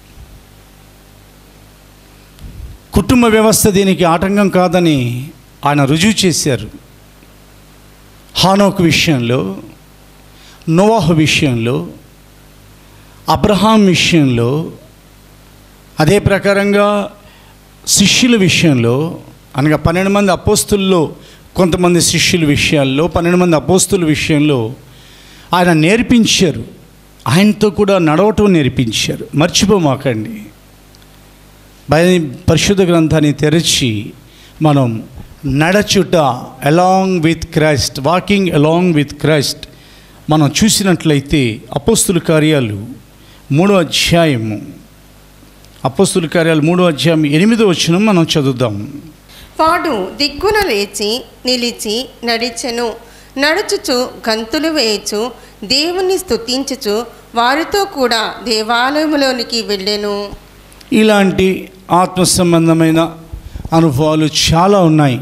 కుటుంబ వ్యవస్థ దీనికి ఆటంకం కాదని ఆయన రుజువు చేశారు హానోక్ విషయంలో నోవాహు విషయంలో అబ్రహాం విషయంలో అదే ప్రకారంగా శిష్యుల విషయంలో అనగా పన్నెండు మంది అపోస్తుల్లో కొంతమంది శిష్యుల విషయాల్లో పన్నెండు మంది అపోస్తుల విషయంలో ఆయన నేర్పించారు ఆయనతో కూడా నడవటం నేర్పించారు మర్చిపోమాకండి బై పరిశుద్ధ గ్రంథాన్ని తెరచి మనం నడచుట along with Christ walking along with Christ మనం చూసినట్లయితే అపోస్తుల కార్యాలు మూడో అధ్యాయము అపోస్తుల కార్యాలు మూడో అధ్యాయం ఎనిమిదో వచ్చిన మనం చదువుదాం వాడు దిక్కున లేచి నిలిచి నడిచెను నడుచుచు గంతులు వేయచు దేవుని స్తుతించుచు వారితో కూడా దేవాలయంలోనికి వెళ్ళెను ఇలాంటి ఆత్మ సంబంధమైన అనుభవాలు చాలా ఉన్నాయి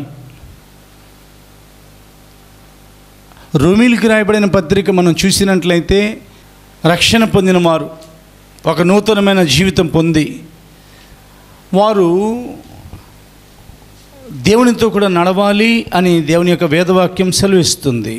రోమిలికి రాయబడిన పత్రిక మనం చూసినట్లయితే రక్షణ పొందిన వారు ఒక నూతనమైన జీవితం పొంది వారు దేవునితో కూడా నడవాలి అని దేవుని యొక్క వేదవాక్యం సెలవిస్తుంది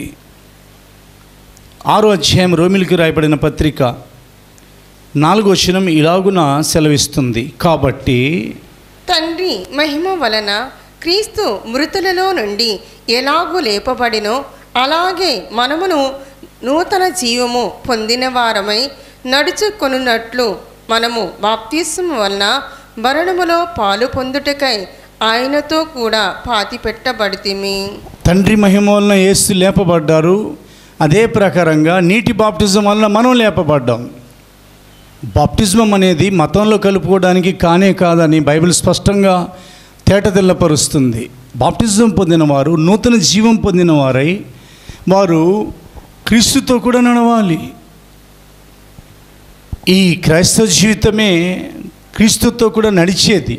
ఆరో అధ్యాయం రోమిలికి రాయబడిన పత్రిక నాలుగో వచనం ఇలాగున సెలవిస్తుంది కాబట్టి తండ్రి మహిమ వలన క్రీస్తు మృతులలో నుండి ఎలాగూ లేపబడినో అలాగే మనమును నూతన జీవము పొందిన వారమై నడుచుకొనున్నట్లు మనము బాప్తిస్మ వలన మరణములో పాలు పొందుటకై ఆయనతో కూడా పాతి పెట్టబడితిమి తండ్రి మహిమ వలన యేసు లేపబడ్డారు అదే ప్రకారంగా నీటి బాప్టిజం వలన మనం లేపబడ్డాం బాప్టిజం అనేది మతంలో కలుపుకోవడానికి కానే కాదని బైబిల్ స్పష్టంగా తేటతెల్లపరుస్తుంది బాప్టిజం పొందిన వారు నూతన జీవం పొందిన వారై వారు క్రీస్తుతో కూడా నడవాలి ఈ క్రైస్తవ జీవితమే క్రీస్తుతో కూడా నడిచేది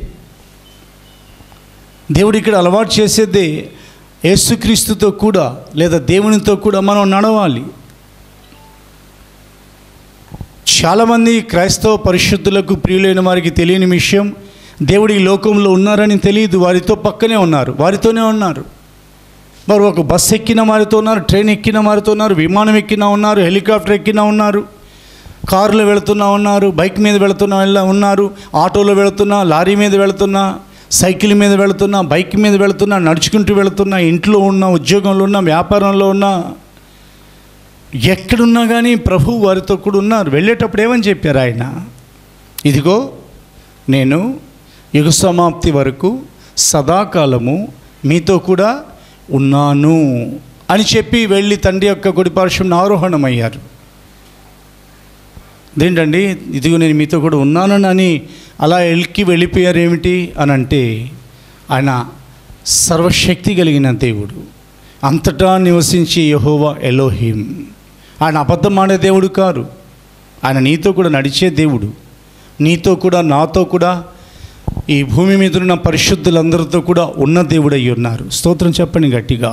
దేవుడు ఇక్కడ అలవాటు చేసేదే యేసుక్రీస్తుతో కూడా లేదా దేవునితో కూడా మనం నడవాలి చాలామంది క్రైస్తవ పరిశుద్ధులకు ప్రియులైన వారికి తెలియని విషయం దేవుడు ఈ లోకంలో ఉన్నారని తెలియదు వారితో పక్కనే ఉన్నారు వారితోనే ఉన్నారు వారు ఒక బస్ ఎక్కిన వారితో ఉన్నారు ట్రైన్ ఎక్కిన వారితో ఉన్నారు విమానం ఎక్కిన ఉన్నారు హెలికాప్టర్ ఎక్కిన ఉన్నారు కారులో వెళుతున్నా ఉన్నారు బైక్ మీద వెళుతున్నా వెళ్ళ ఉన్నారు ఆటోలో వెళుతున్నా లారీ మీద వెళుతున్నా సైకిల్ మీద వెళుతున్నా బైక్ మీద వెళుతున్నా నడుచుకుంటూ వెళుతున్నా ఇంట్లో ఉన్నా ఉద్యోగంలో ఉన్నా వ్యాపారంలో ఉన్నా ఎక్కడున్నా కానీ ప్రభు వారితో కూడా ఉన్నారు వెళ్ళేటప్పుడు ఏమని చెప్పారు ఆయన ఇదిగో నేను యుగ సమాప్తి వరకు సదాకాలము మీతో కూడా ఉన్నాను అని చెప్పి వెళ్ళి తండ్రి యొక్క గుడిపార్శ్వం ఆరోహణమయ్యారు ఇదేంటండి ఇదిగో నేను మీతో కూడా ఉన్నానని అని అలా ఎల్కి వెళ్ళిపోయారు ఏమిటి అని అంటే ఆయన సర్వశక్తి కలిగిన దేవుడు అంతటా నివసించి యహోవా ఎలోహిం ఆయన అబద్ధం ఆడే దేవుడు కారు ఆయన నీతో కూడా నడిచే దేవుడు నీతో కూడా నాతో కూడా ఈ భూమి మీద ఉన్న పరిశుద్ధులందరితో కూడా ఉన్న దేవుడు అయి ఉన్నారు స్తోత్రం చెప్పండి గట్టిగా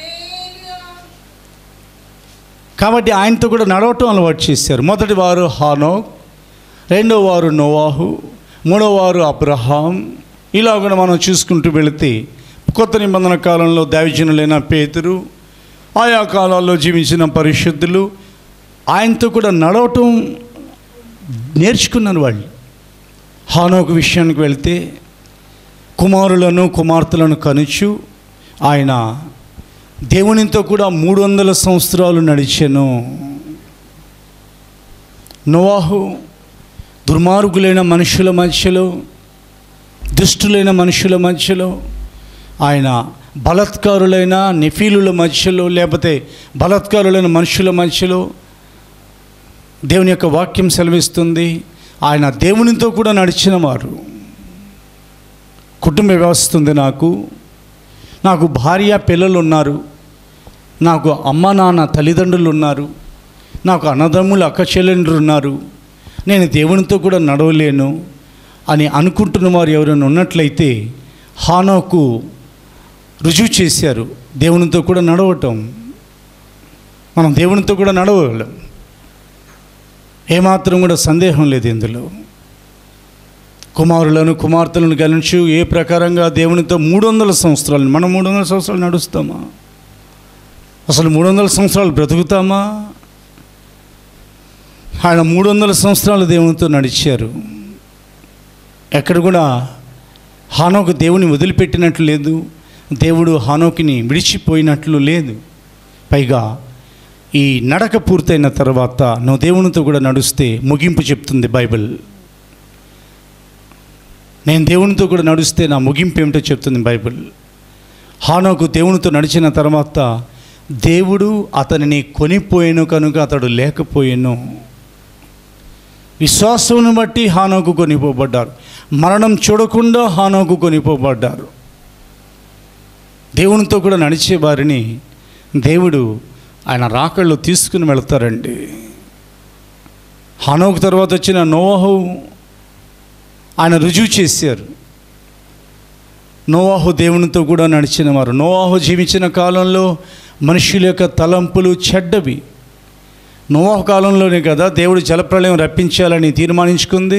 కాబట్టి ఆయనతో కూడా నడవటం అలవాటు చేశారు మొదటి వారు హానోక్ రెండో వారు నోవాహు మూడో వారు అబ్రహాం ఇలా కూడా మనం చూసుకుంటూ వెళితే కొత్త నిబంధన కాలంలో దైవజనులైన పేతురు ఆయా కాలాల్లో జీవించిన పరిశుద్ధులు ఆయనతో కూడా నడవటం నేర్చుకున్నారు వాళ్ళు హానోకు విషయానికి వెళ్తే కుమారులను కుమార్తెలను కనుచు ఆయన దేవునితో కూడా మూడు వందల సంవత్సరాలు నడిచాను నోవాహు దుర్మార్గులైన మనుషుల మధ్యలో దుష్టులైన మనుషుల మధ్యలో ఆయన బలత్కారులైన నిఫీలుల మధ్యలో లేకపోతే బలత్కారులైన మనుషుల మధ్యలో దేవుని యొక్క వాక్యం సెలవిస్తుంది ఆయన దేవునితో కూడా నడిచిన వారు కుటుంబ వ్యవస్థ ఉంది నాకు నాకు భార్య పిల్లలు ఉన్నారు నాకు అమ్మ నాన్న తల్లిదండ్రులు ఉన్నారు నాకు అన్నదమ్ములు అక్క చెల్లెండ్రులు ఉన్నారు నేను దేవునితో కూడా నడవలేను అని అనుకుంటున్న వారు ఎవరైనా ఉన్నట్లయితే హానోకు రుజువు చేశారు దేవునితో కూడా నడవటం మనం దేవునితో కూడా నడవగలం ఏమాత్రం కూడా సందేహం లేదు ఇందులో కుమారులను కుమార్తెలను గెలిచి ఏ ప్రకారంగా దేవునితో మూడు వందల సంవత్సరాలు మనం మూడు వందల సంవత్సరాలు నడుస్తామా అసలు మూడు వందల సంవత్సరాలు బ్రతుకుతామా ఆయన మూడు వందల సంవత్సరాలు దేవునితో నడిచారు ఎక్కడ కూడా హానోకు దేవుని వదిలిపెట్టినట్లు లేదు దేవుడు హానోకిని విడిచిపోయినట్లు లేదు పైగా ఈ నడక పూర్తయిన తర్వాత నువ్వు దేవునితో కూడా నడుస్తే ముగింపు చెప్తుంది బైబిల్ నేను దేవునితో కూడా నడుస్తే నా ముగింపు ఏమిటో చెప్తుంది బైబిల్ హానోకు దేవునితో నడిచిన తర్వాత దేవుడు అతనిని కొనిపోయాను కనుక అతడు లేకపోయాను విశ్వాసమును బట్టి హానోకు కొనిపోబడ్డారు మరణం చూడకుండా హానోకు కొనిపోబడ్డారు దేవునితో కూడా నడిచే వారిని దేవుడు ఆయన రాకళ్ళు తీసుకుని వెళ్తారండి హానోకు తర్వాత వచ్చిన నోవాహు ఆయన రుజువు చేశారు నోవాహు దేవునితో కూడా నడిచిన వారు నోవాహు జీవించిన కాలంలో మనుషుల యొక్క తలంపులు చెడ్డవి నోవాహు కాలంలోనే కదా దేవుడు జలప్రలయం రప్పించాలని తీర్మానించుకుంది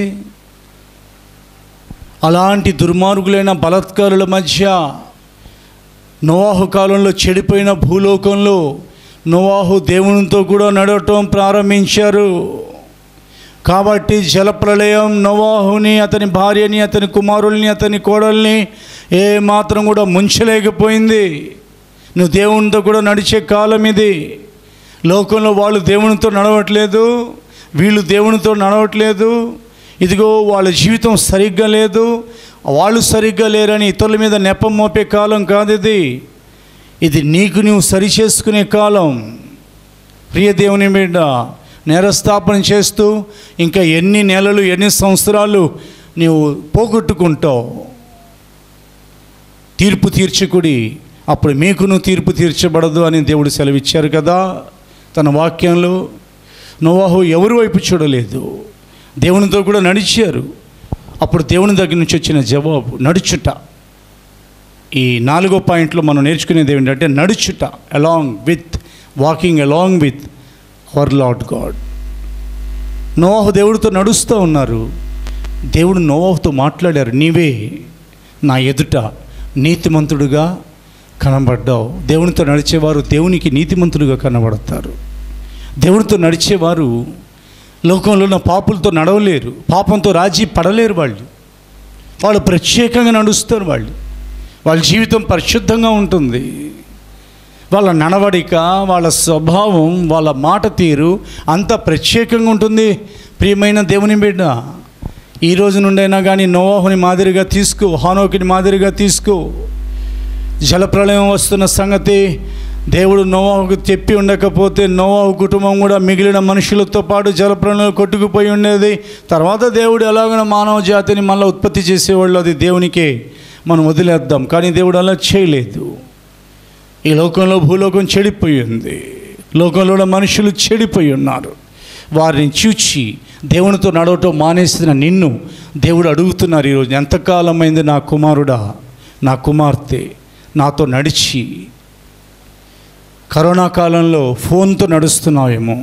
అలాంటి దుర్మార్గులైన బలత్కారుల మధ్య నోవాహు కాలంలో చెడిపోయిన భూలోకంలో నోవాహు దేవునితో కూడా నడవటం ప్రారంభించారు కాబట్టి జలప్రలయం నోవాహుని అతని భార్యని అతని కుమారుల్ని అతని కోడల్ని ఏ మాత్రం కూడా ముంచలేకపోయింది నువ్వు దేవునితో కూడా నడిచే కాలం ఇది లోకంలో వాళ్ళు దేవునితో నడవట్లేదు వీళ్ళు దేవునితో నడవట్లేదు ఇదిగో వాళ్ళ జీవితం సరిగ్గా లేదు వాళ్ళు సరిగ్గా లేరని ఇతరుల మీద నెపం మోపే కాలం కాదు ఇది ఇది నీకు నువ్వు సరి చేసుకునే కాలం ప్రియ దేవుని బిడ్డ నేరస్థాపన చేస్తూ ఇంకా ఎన్ని నెలలు ఎన్ని సంవత్సరాలు నీవు పోగొట్టుకుంటావు తీర్పు తీర్చుకుడి అప్పుడు మీకును తీర్పు తీర్చబడదు అని దేవుడు సెలవిచ్చారు కదా తన వాక్యంలో నోవాహు ఎవరి వైపు చూడలేదు దేవునితో కూడా నడిచారు అప్పుడు దేవుని దగ్గర నుంచి వచ్చిన జవాబు నడుచుట ఈ నాలుగో పాయింట్లో మనం నేర్చుకునేది ఏంటంటే నడుచుట along with walking along with our lord god నోవాహు దేవుడితో నడుస్తూ ఉన్నారు దేవుడు నోవాహుతో మాట్లాడారు నీవే నా ఎదుట నీతిమంతుడుగా కనబడ్డావు దేవునితో నడిచేవారు దేవునికి నీతిమంతులుగా కనబడతారు దేవునితో నడిచేవారు లోకంలో ఉన్న పాపులతో నడవలేరు పాపంతో రాజీ పడలేరు వాళ్ళు వాళ్ళు ప్రత్యేకంగా నడుస్తారు వాళ్ళు వాళ్ళ జీవితం పరిశుద్ధంగా ఉంటుంది వాళ్ళ నడవడిక వాళ్ళ స్వభావం వాళ్ళ మాట తీరు అంత ప్రత్యేకంగా ఉంటుంది ప్రియమైన దేవుని బిడ్డ ఈ రోజు నుండైనా కానీ నోవాహుని మాదిరిగా తీసుకో హానోకిని మాదిరిగా తీసుకో జలప్రలయం వస్తున్న సంగతి దేవుడు నోవాహుకు చెప్పి ఉండకపోతే నోవాహు కుటుంబం కూడా మిగిలిన మనుషులతో పాటు జలప్రలయం కొట్టుకుపోయి ఉండేది తర్వాత దేవుడు ఎలాగైనా మానవ జాతిని మళ్ళీ ఉత్పత్తి చేసేవాళ్ళు అది దేవునికే మనం వదిలేద్దాం కానీ దేవుడు అలా చేయలేదు ఈ లోకంలో భూలోకం చెడిపోయి ఉంది లోకంలో ఉన్న మనుషులు చెడిపోయి ఉన్నారు వారిని చూచి దేవునితో నడవటం మానేసిన నిన్ను దేవుడు అడుగుతున్నారు ఈరోజు ఎంతకాలమైంది నా కుమారుడా నా కుమార్తె నాతో నడిచి కరోనా కాలంలో ఫోన్తో నడుస్తున్నావేమో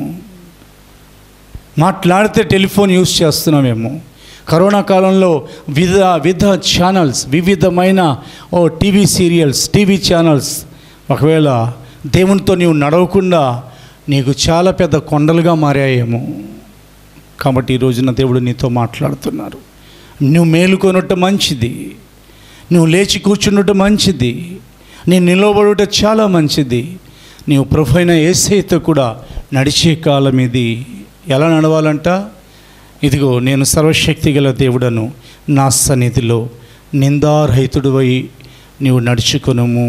మాట్లాడితే టెలిఫోన్ యూస్ చేస్తున్నామేమో కరోనా కాలంలో వివిధ వివిధ ఛానల్స్ వివిధమైన ఓ టీవీ సీరియల్స్ టీవీ ఛానల్స్ ఒకవేళ దేవునితో నీవు నడవకుండా నీకు చాలా పెద్ద కొండలుగా మారాయేమో కాబట్టి ఈ రోజున దేవుడు నీతో మాట్లాడుతున్నారు నువ్వు మేలుకొనట మంచిది నువ్వు లేచి కూర్చున్నట మంచిది నీ నిలబడుట చాలా మంచిది నీవు ప్రభు అయిన ఏసైతో కూడా నడిచే కాలం ఇది ఎలా నడవాలంట ఇదిగో నేను సర్వశక్తి గల దేవుడను నా సన్నిధిలో నిందారహితుడివై నీవు నడుచుకొనుము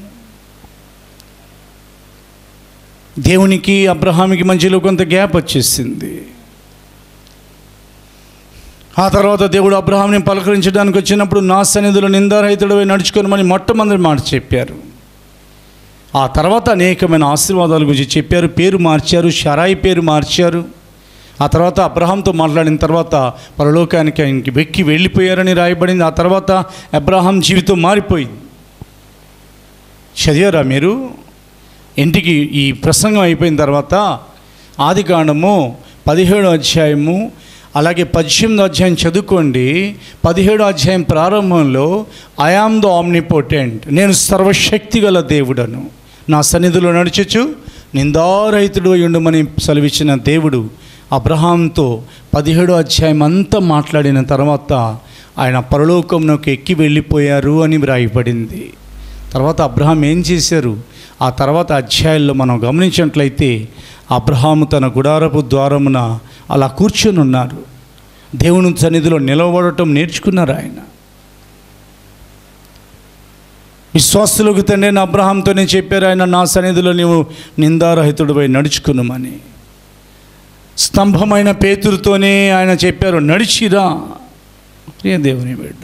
దేవునికి అబ్రహామికి మధ్యలో కొంత గ్యాప్ వచ్చేసింది ఆ తర్వాత దేవుడు అబ్రహాంని పలకరించడానికి వచ్చినప్పుడు నా సన్నిధిలో నిందారహితుడివై నడుచుకోనమని మొట్టమొదటి మాట చెప్పారు ఆ తర్వాత అనేకమైన ఆశీర్వాదాల గురించి చెప్పారు పేరు మార్చారు షరాయి పేరు మార్చారు ఆ తర్వాత అబ్రహాంతో మాట్లాడిన తర్వాత పరలోకానికి ఆయనకి వెక్కి వెళ్ళిపోయారని రాయబడింది ఆ తర్వాత అబ్రహాం జీవితం మారిపోయింది చదివారా మీరు ఇంటికి ఈ ప్రసంగం అయిపోయిన తర్వాత ఆది కాండము పదిహేడో అధ్యాయము అలాగే పద్దెనిమిదో అధ్యాయం చదువుకోండి పదిహేడో అధ్యాయం ప్రారంభంలో ఐఆమ్ ద ఆమ్నిపోటెంట్ నేను సర్వశక్తి గల దేవుడను నా సన్నిధిలో నడుచుచు నిందారహితుడు ఉండమని సెలవిచ్చిన దేవుడు అబ్రహాంతో పదిహేడో అధ్యాయం అంతా మాట్లాడిన తర్వాత ఆయన పరలోకంలోకి ఎక్కి వెళ్ళిపోయారు అని వ్రాయబడింది తర్వాత అబ్రహాం ఏం చేశారు ఆ తర్వాత అధ్యాయాల్లో మనం గమనించినట్లయితే అబ్రహాము తన గుడారపు ద్వారమున అలా కూర్చొని ఉన్నారు దేవుని సన్నిధిలో నిలబడటం నేర్చుకున్నారు ఆయన విశ్వాసులకు తండ్రి అయిన అబ్రహాంతోనే చెప్పారు ఆయన నా సన్నిధిలో నీవు నిందారహితుడిపై నడుచుకున్నామని స్తంభమైన పేతురుతోనే ఆయన చెప్పారు నడిచిరా ప్రియ దేవుని బిడ్డ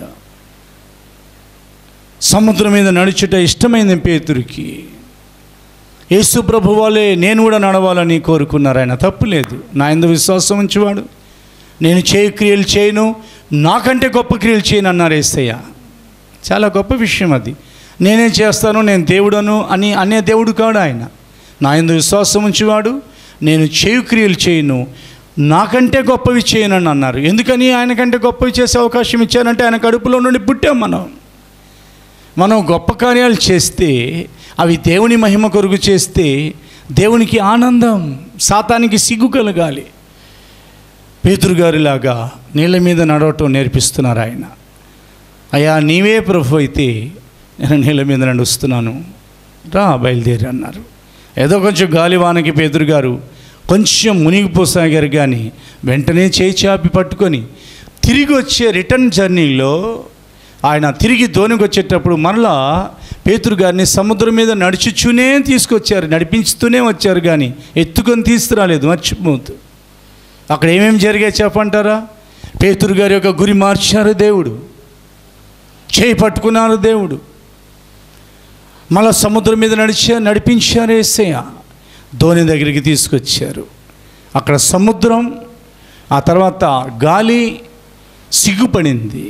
సముద్రం మీద నడుచుట ఇష్టమైంది పేతురికి యేసు ప్రభు వాళ్ళే నేను కూడా నడవాలని కోరుకున్నారు ఆయన తప్పు లేదు నా ఎందు విశ్వాసం ఉంచేవాడు నేను చేయ క్రియలు చేయను నాకంటే గొప్ప క్రియలు చేయను అన్నారు ఏసయ్య చాలా గొప్ప విషయం అది నేనే చేస్తాను నేను దేవుడను అని అనే దేవుడు కాడు ఆయన నా ఎందు విశ్వాసం ఉంచేవాడు నేను చేయు క్రియలు చేయను నాకంటే గొప్పవి చేయనని అన్నారు ఎందుకని ఆయనకంటే గొప్పవి చేసే అవకాశం ఇచ్చారంటే ఆయన కడుపులో నుండి పుట్టాం మనం మనం గొప్ప కార్యాలు చేస్తే అవి దేవుని మహిమ కొరకు చేస్తే దేవునికి ఆనందం సాతానికి సిగ్గు కలగాలి పేతురు గారిలాగా నీళ్ళ మీద నడవటం నేర్పిస్తున్నారు ఆయన అయ్యా నీవే ప్రభు అయితే నేను నీళ్ళ మీద నడుస్తున్నాను రా బయలుదేరి అన్నారు ఏదో కొంచెం గాలివానకి పేతురు గారు కొంచెం మునిగిపోసాగారు కానీ వెంటనే చేయి చాపి పట్టుకొని తిరిగి వచ్చే రిటర్న్ జర్నీలో ఆయన తిరిగి ధోనికి వచ్చేటప్పుడు మరలా పేతురు గారిని సముద్రం మీద నడుచుచూనే తీసుకొచ్చారు నడిపించుతూనే వచ్చారు కానీ ఎత్తుకొని తీసుకురాలేదు మర్చిపోతూ అక్కడ ఏమేమి జరిగాయి చెప్పంటారా పేతురు గారి యొక్క గురి మార్చారు దేవుడు చేయి పట్టుకున్నారు దేవుడు మళ్ళా సముద్రం మీద నడిచా నడిపించారు ఏసయ్య ధోని దగ్గరికి తీసుకొచ్చారు అక్కడ సముద్రం ఆ తర్వాత గాలి సిగ్గుపడింది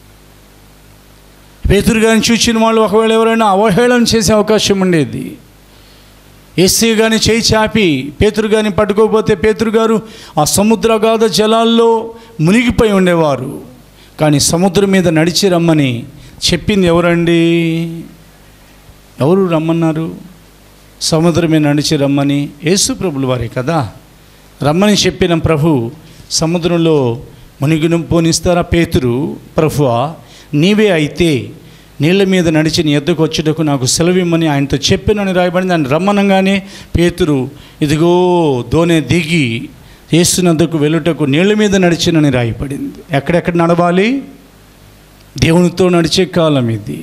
పేతురు గారిని చూసిన వాళ్ళు ఒకవేళ ఎవరైనా అవహేళన చేసే అవకాశం ఉండేది ఎస్సీ గాని చేయి చాపి పేతురు గారిని పట్టుకోకపోతే పేతురు గారు ఆ సముద్రగాధ జలాల్లో మునిగిపోయి ఉండేవారు కానీ సముద్రం మీద నడిచి రమ్మని చెప్పింది ఎవరండి ఎవరు రమ్మన్నారు సముద్రం మీద నడిచి రమ్మని యేసు ప్రభులు వారే కదా రమ్మని చెప్పిన ప్రభు సముద్రంలో మునిగిన పోనిస్తారా పేతురు ప్రభువా నీవే అయితే నీళ్ళ మీద నడిచి నీ ఎద్దకు వచ్చేటకు నాకు సెలవిమ్మని ఆయనతో చెప్పినని రాయబడింది ఆయన రమ్మనంగానే పేతురు ఇదిగో దోనె దిగి యేసునందుకు వెళ్ళుటకు నీళ్ళ మీద నడిచినని రాయబడింది ఎక్కడెక్కడ నడవాలి దేవునితో నడిచే కాలం ఇది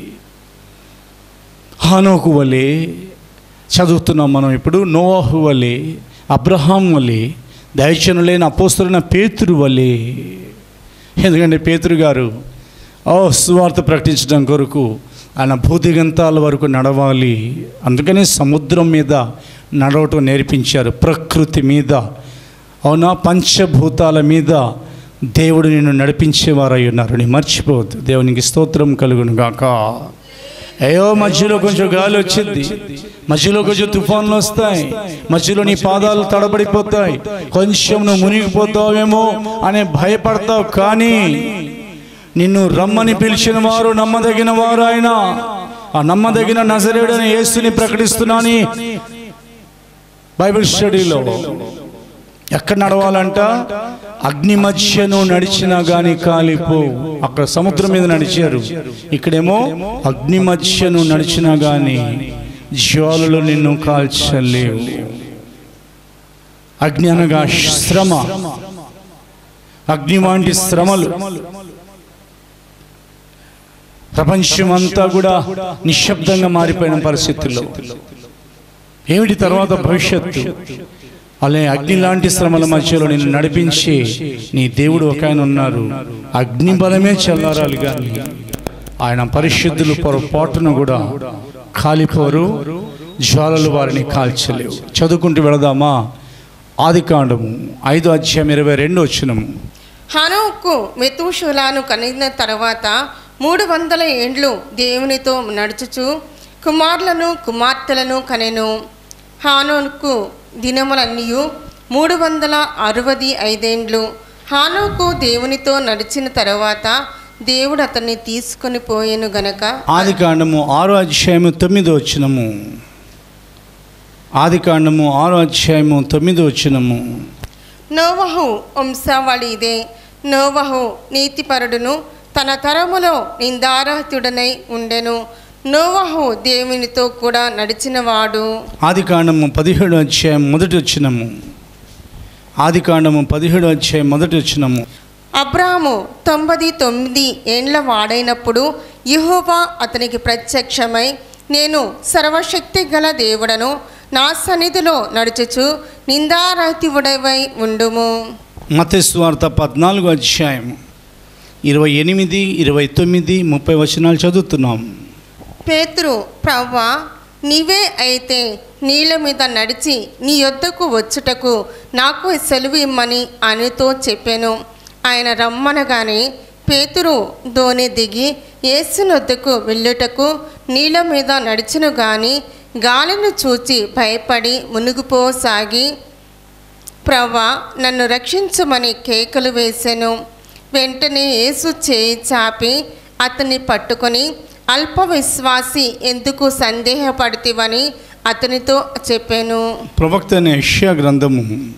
హానోకు వలె చదువుతున్నాం మనం ఇప్పుడు నోవాహు వలె అబ్రహాం వలె దయచను లేని అపోస్తులైన పేతురు వలె ఎందుకంటే పేతురు గారు ఓ సువార్త ప్రకటించడం కొరకు ఆయన భూదిగంతాల వరకు నడవాలి అందుకనే సముద్రం మీద నడవటం నేర్పించారు ప్రకృతి మీద అవునా పంచభూతాల మీద దేవుడు నిన్ను నడిపించేవారై ఉన్నారు నీ మర్చిపోవద్దు దేవునికి స్తోత్రం కలుగును గాక అయ్యో మధ్యలో కొంచెం గాలి వచ్చింది మధ్యలో కొంచెం తుఫాన్లు వస్తాయి మధ్యలో నీ పాదాలు తడబడిపోతాయి కొంచెం నువ్వు మునిగిపోతావేమో అనే భయపడతావు కానీ నిన్ను రమ్మని పిలిచిన వారు నమ్మదగిన వారు ఆయన ఆ నమ్మదగిన నజరేడని యేసుని ప్రకటిస్తున్నాని బైబిల్ స్టడీలో ఎక్కడ నడవాలంట అగ్ని మధ్యను నడిచినా గాని కాలిపో అక్కడ సముద్రం మీద నడిచారు ఇక్కడేమో అగ్ని మధ్యను నడిచినా గాని జ్వాలలు నిన్ను కాల్చలేవు అగ్ని అనగా శ్రమ అగ్ని వంటి శ్రమలు ప్రపంచమంతా కూడా నిశ్శబ్దంగా మారిపోయిన పరిస్థితుల్లో ఏమిటి తర్వాత భవిష్యత్తు అలా అగ్ని లాంటి శ్రమల మధ్యలో నిన్ను నడిపించి నీ దేవుడు ఒక ఆయన ఉన్నారు అగ్ని బలమే చల్లారాలి కానీ ఆయన పరిశుద్ధులు పొరపాటును కూడా కాలిపోరు జ్వాలలు వారిని కాల్చలేవు చదువుకుంటూ వెళదామా ఆది కాండము ఐదు అధ్యాయం ఇరవై రెండు వచ్చినము హనోకు మెతూషులాను కనిన తర్వాత మూడు వందల ఏండ్లు దేవునితో నడుచుచు కుమారులను కుమార్తెలను కనెను హానోకు దినములన్నీయు మూడు వందల అరవది ఐదేండ్లు హానోకు దేవునితో నడిచిన తర్వాత దేవుడు అతన్ని తీసుకొని పోయెను గనక ఆది కాండము ఆరో అధ్యాయము తొమ్మిదో వచ్చినము ఆది కాండము ఆరో అధ్యాయము తొమ్మిదో వచ్చినము నోవహు వంశావళి ఇదే నోవహు నీతిపరుడును తన తరములో నిందారహితుడనై ఉండెను నోవహు దేవునితో కూడా నడిచినవాడు ఆది కాండము పదిహేడు అధ్యాయం మొదటి వచ్చినము ఆది కాండము పదిహేడు అధ్యాయం మొదటి వచ్చినము అబ్రాహాము తొంభది తొమ్మిది ఏండ్ల వాడైనప్పుడు యెహోవా అతనికి ప్రత్యక్షమై నేను సర్వశక్తి గల దేవుడను నా సన్నిధిలో నడుచుచు నిందారహితుడవై ఉండుము మతస్వార్త పద్నాలుగు అధ్యాయం ఇరవై ఎనిమిది ఇరవై తొమ్మిది ముప్పై వచనాలు చదువుతున్నాం పేతురు ప్రవ్వా నీవే అయితే నీళ్ళ మీద నడిచి నీ యొద్దకు వచ్చుటకు నాకు సెలవు ఇమ్మని ఆయనతో చెప్పాను ఆయన రమ్మనగానే పేతురు దోణి దిగి యేసునొద్దకు వెళ్ళుటకు నీళ్ళ మీద నడిచిను గాని గాలిని చూచి భయపడి మునిగిపోసాగి ప్రవ్వా నన్ను రక్షించమని కేకలు వేశాను వెంటనే యేసు చేయి చాపి అతన్ని పట్టుకొని అల్ప విశ్వాసి ఎందుకు సందేహపడితివని అతనితో చెప్పాను ప్రవక్త అనే యెషయా గ్రంథము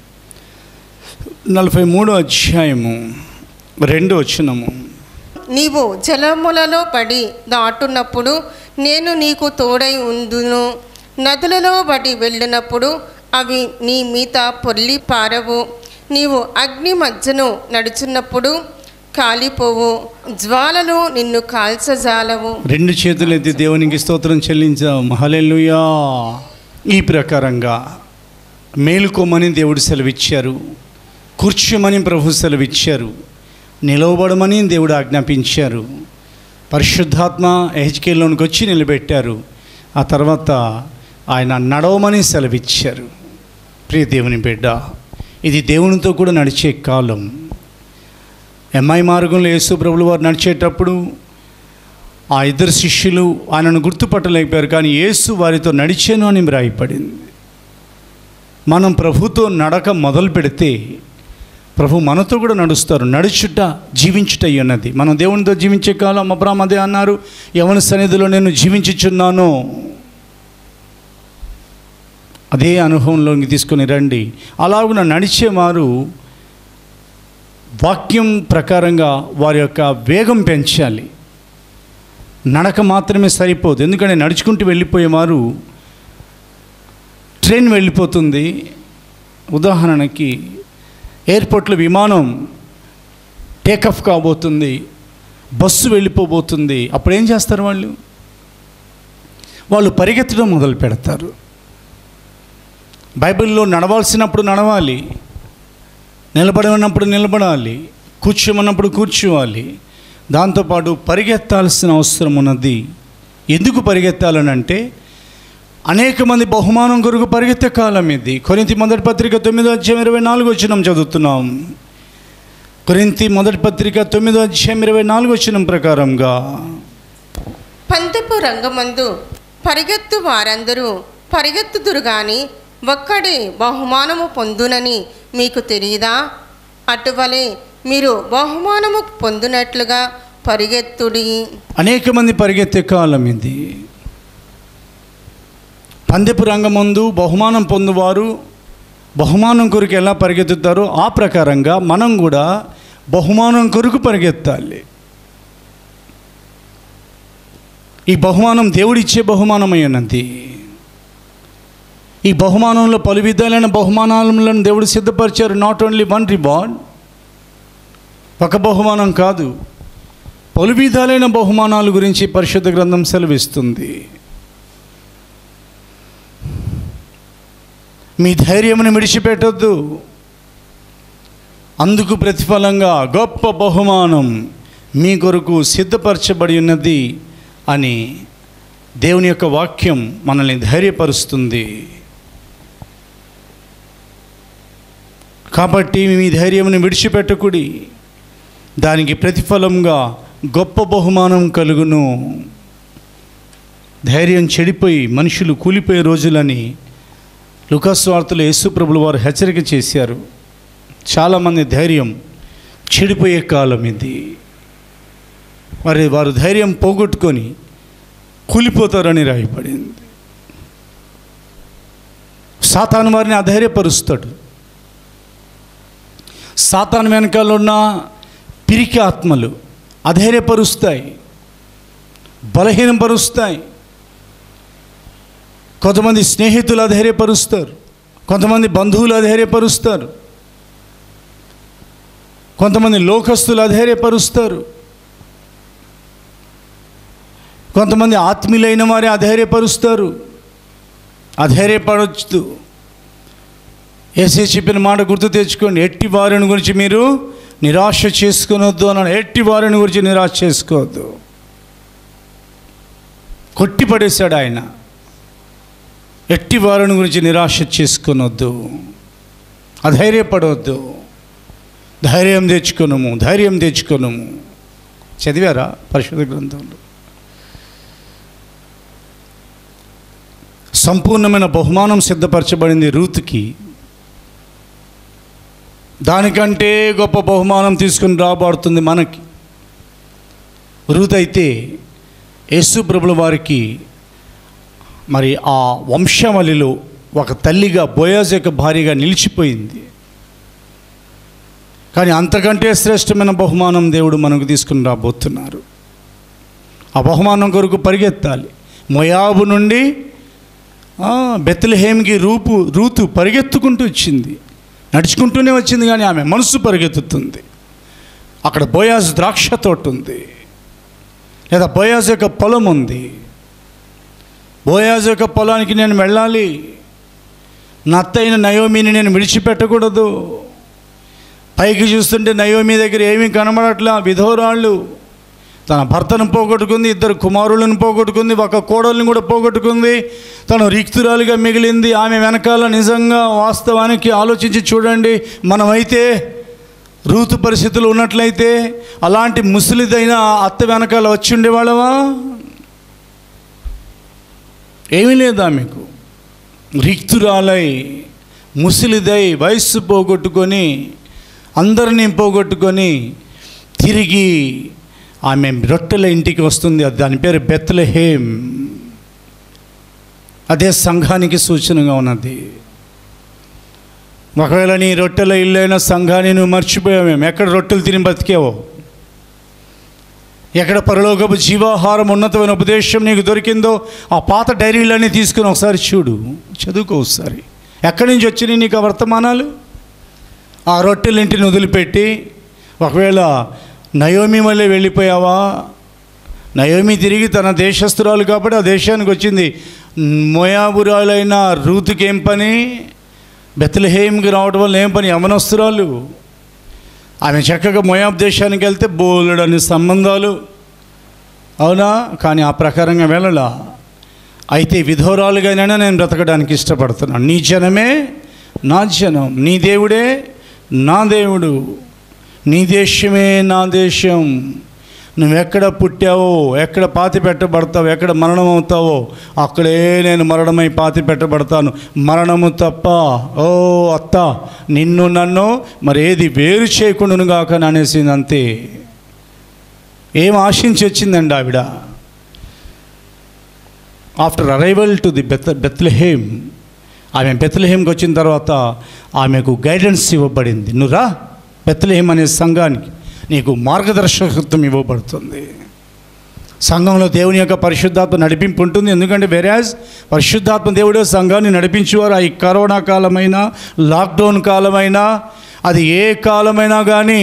నలభై మూడో అధ్యాయము రెండో వచనము నీవు జలములలో పడి దాటున్నప్పుడు నేను నీకు తోడై ఉందును నదులలో పడి వెళ్ళినప్పుడు అవి నీ మీద పొర్లి పారవు నీవు అగ్ని మధ్యను నడుచున్నప్పుడు కాలిపోవు జ్వాలలు నిన్ను కాల్చజాలవు రెండు చేతులు ఎత్తి దేవునికి స్తోత్రం చెల్లించాం హల్లెలూయా ఈ ప్రకారంగా మేలుకోమని దేవుడు సెలవిచ్చారు కూర్చోమని ప్రభు సెలవిచ్చారు నిలవబడమని దేవుడు ఆజ్ఞాపించారు పరిశుద్ధాత్మ హెచ్కేలోనికి వచ్చి నిలబెట్టారు ఆ తర్వాత ఆయన నడవమని సెలవిచ్చారు ప్రియ దేవుని బిడ్డ ఇది దేవునితో కూడా నడిచే కాలం ఎంఐ మార్గంలో యేసు ప్రభులు వారు నడిచేటప్పుడు ఆ ఇద్దరు శిష్యులు ఆయనను గుర్తుపట్టలేకపోయారు కానీ యేసు వారితో నడిచాను అని వ్రాయపడింది మనం ప్రభుతో నడక మొదలు పెడితే ప్రభు మనతో కూడా నడుస్తారు నడుచుట జీవించుట అయి ఉన్నది మనం దేవునితో జీవించే కాలం అబ్రామ్ అదే అన్నారు యవన సన్నిధిలో నేను జీవించుచున్నాను అదే అనుభవంలోకి తీసుకొని రండి అలాగున నడిచేవారు వాక్యం ప్రకారంగా వారి యొక్క వేగం పెంచాలి నడక మాత్రమే సరిపోదు ఎందుకంటే నడుచుకుంటూ వెళ్ళిపోయేవారు ట్రైన్ వెళ్ళిపోతుంది ఉదాహరణకి ఎయిర్పోర్ట్లో విమానం టేకఫ్ కాబోతుంది బస్సు వెళ్ళిపోబోతుంది అప్పుడు ఏం చేస్తారు వాళ్ళు వాళ్ళు పరిగెత్తడం మొదలు పెడతారు బైబిల్లో నడవాల్సినప్పుడు నడవాలి నిలబడమన్నప్పుడు నిలబడాలి కూర్చోమన్నప్పుడు కూర్చోవాలి దాంతోపాటు పరిగెత్తాల్సిన అవసరం ఉన్నది ఎందుకు పరిగెత్తాలని అంటే అనేక మంది బహుమానం కొరకు పరిగెత్తే కాలం ఇది కొరింతి మొదటి పత్రిక తొమ్మిదో అధ్యాయం ఇరవై నాలుగు వచ్చినం చదువుతున్నాం కొరింతి మొదటి పత్రిక తొమ్మిదో అధ్యాయం ఇరవై నాలుగు వచ్చినం ప్రకారంగా పందెపు రంగమందు పరిగెత్తు వారందరూ పరిగెత్తుదురు గాని ఒక్కడే బహుమానము పొందునని మీకు తెలియదా అటువలే మీరు బహుమానము పొందునట్లుగా పరిగెత్తుడి అనేక మంది పరిగెత్తే కాలం ఇది పందెపు రంగమందు బహుమానం పొందువారు బహుమానం కొరకు ఎలా పరిగెత్తుతారో ఆ ప్రకారంగా మనం కూడా బహుమానం కొరకు పరిగెత్తాలి ఈ బహుమానం దేవుడిచ్చే బహుమానమై ఉన్నది ఈ బహుమానంలో పలు విధాలైన బహుమానాలను దేవుడు సిద్ధపరిచారు నాట్ ఓన్లీ వన్ రివార్డ్ ఒక బహుమానం కాదు పలు విధాలైన బహుమానాల గురించి పరిశుద్ధ గ్రంథం సెలవిస్తుంది మీ ధైర్యమును విడిచిపెట్టొద్దు అందుకు ప్రతిఫలంగా గొప్ప బహుమానం మీ కొరకు సిద్ధపరచబడి ఉన్నది అని దేవుని యొక్క వాక్యం మనల్ని ధైర్యపరుస్తుంది కాబట్టి మీ ధైర్యమును విడిచిపెట్టకుడి దానికి ప్రతిఫలంగా గొప్ప బహుమానం కలుగును ధైర్యం చెడిపోయి మనుషులు కూలిపోయే రోజులని లుకస్వార్తలు యేసుప్రభులు వారు హెచ్చరిక చేశారు చాలామంది ధైర్యం చెడిపోయే కాలం ఇది మరి వారు ధైర్యం పోగొట్టుకొని కూలిపోతారని రాయబడింది సాతాను వారిని అధైర్యపరుస్తాడు సాతాను వెనకాల ఉన్న పిరికి ఆత్మలు అధైర్యపరుస్తాయి బలహీనపరుస్తాయి కొంతమంది స్నేహితులు అధైర్యపరుస్తారు కొంతమంది బంధువులు అధైర్యపరుస్తారు కొంతమంది లోకస్తులు అధైర్యపరుస్తారు కొంతమంది ఆత్మీయులైన వారే అధైర్యపరుస్తారు అధైర్యపడచ్చు ఏసే చెప్పిన మాట గుర్తు తెచ్చుకోండి ఎట్టి వారిని గురించి మీరు నిరాశ చేసుకునొద్దు అన్నాడు ఎట్టి వారిని గురించి నిరాశ చేసుకోవద్దు కొట్టి పడేశాడు ఆయన ఎట్టి వారిని గురించి నిరాశ చేసుకునొద్దు అధైర్యపడవద్దు ధైర్యం తెచ్చుకొనుము ధైర్యం తెచ్చుకొనుము చదివారా పరిశుద్ధ గ్రంథంలో సంపూర్ణమైన బహుమానం సిద్ధపరచబడింది రూత్కి దానికంటే గొప్ప బహుమానం తీసుకుని రాబడుతుంది మనకి రూత్ అయితే యేసు ప్రభుల వారికి మరి ఆ వంశవలిలో ఒక తల్లిగా బోయాజ్ యొక్క భార్యగా నిలిచిపోయింది కానీ అంతకంటే శ్రేష్టమైన బహుమానం దేవుడు మనకు తీసుకుని రాబోతున్నారు ఆ బహుమానం కొరకు పరిగెత్తాలి మొయాబు నుండి ఆ, బెత్లెహేమ్కి రూపు రూతు పరిగెత్తుకుంటూ వచ్చింది నడుచుకుంటూనే వచ్చింది కానీ ఆమె మనసు పరిగెత్తుతుంది అక్కడ బోయాజ్ ద్రాక్ష తోట ఉంది లేదా బోయాజ్ యొక్క పొలం ఉంది బోయాజ్ యొక్క పొలానికి నేను వెళ్ళాలి నా అత్తైన నయోమిని నేను విడిచిపెట్టకూడదు పైకి చూస్తుంటే నయోమి దగ్గర ఏమీ కనబడట్లా విధోరాళ్ళు తన భర్తను పోగొట్టుకుంది ఇద్దరు కుమారులను పోగొట్టుకుంది ఒక కోడల్ని కూడా పోగొట్టుకుంది తను రిక్తురాలుగా మిగిలింది ఆమె వెనకాల నిజంగా వాస్తవానికి ఆలోచించి చూడండి మనమైతే రూతు పరిస్థితులు ఉన్నట్లయితే అలాంటి ముసలిదైన అత్త వెనకాల వచ్చి ఉండేవాళ్ళమా ఏమీ లేదా మీకు రిక్తురాలై ముసలిదై వయస్సు పోగొట్టుకొని అందరినీ పోగొట్టుకొని తిరిగి ఆమె రొట్టెల ఇంటికి వస్తుంది అది దాని పేరు బెత్లహేం అదే సంఘానికి సూచనగా ఉన్నది ఒకవేళ నీ రొట్టెల ఇల్లైన సంఘాన్ని నువ్వు మర్చిపోయావేమో ఎక్కడ రొట్టెలు తిని బతికావో ఎక్కడ పరలోకపు జీవాహారం ఉన్నతమైన ఉపదేశం నీకు దొరికిందో ఆ పాత డైరీలన్నీ తీసుకుని ఒకసారి చూడు చదువుకో ఒకసారి ఎక్కడి నుంచి వచ్చినాయి నీకు ఆ వర్తమానాలు ఆ రొట్టెల ఇంటిని వదిలిపెట్టి ఒకవేళ నయోమి మళ్ళీ వెళ్ళిపోయావా నయోమి తిరిగి తన దేశస్తురాలు కాబట్టి ఆ దేశానికి వచ్చింది మోయాబురాలైన రూతుకి ఏం పని బెత్లహేమ్కి రావడం వల్ల ఏం పని యమనస్తురాలు ఆమె చక్కగా మోయాబ్ దేశానికి వెళ్తే బోలెడని సంబంధాలు అవునా కానీ ఆ ప్రకారంగా వెళ్ళలా అయితే విధోరాలుగానైనా నేను బ్రతకడానికి ఇష్టపడుతున్నాను నీ జనమే నా జనం నీ దేవుడే నా దేవుడు నీ దేశమే నా దేశం నువ్వెక్కడ పుట్టావో ఎక్కడ పాతి పెట్టబడతావో ఎక్కడ మరణం అవుతావో అక్కడే నేను మరణమై పాతి పెట్టబడతాను మరణము తప్ప ఓ అత్త నిన్ను నన్ను మరి ఏది వేరు చేయకుండాను గాక అనేసింది అంతే ఏం ఆశించి వచ్చిందండి ఆవిడ after arrival to the Beth Bethlehem ఆమె బెత్లహేమ్కి వచ్చిన తర్వాత ఆమెకు గైడెన్స్ ఇవ్వబడింది నువ్వు రా బెత్లహేమ్ అనే సంఘానికి నీకు మార్గదర్శకత్వం ఇవ్వబడుతుంది సంఘంలో దేవుని యొక్క పరిశుద్ధాత్మ నడిపింపు ఉంటుంది ఎందుకంటే వెరాజ్ పరిశుద్ధాత్మ దేవుడే సంఘాన్ని నడిపించేవారు ఆ ఈ కరోనా కాలమైనా లాక్డౌన్ కాలమైనా అది ఏ కాలమైనా కానీ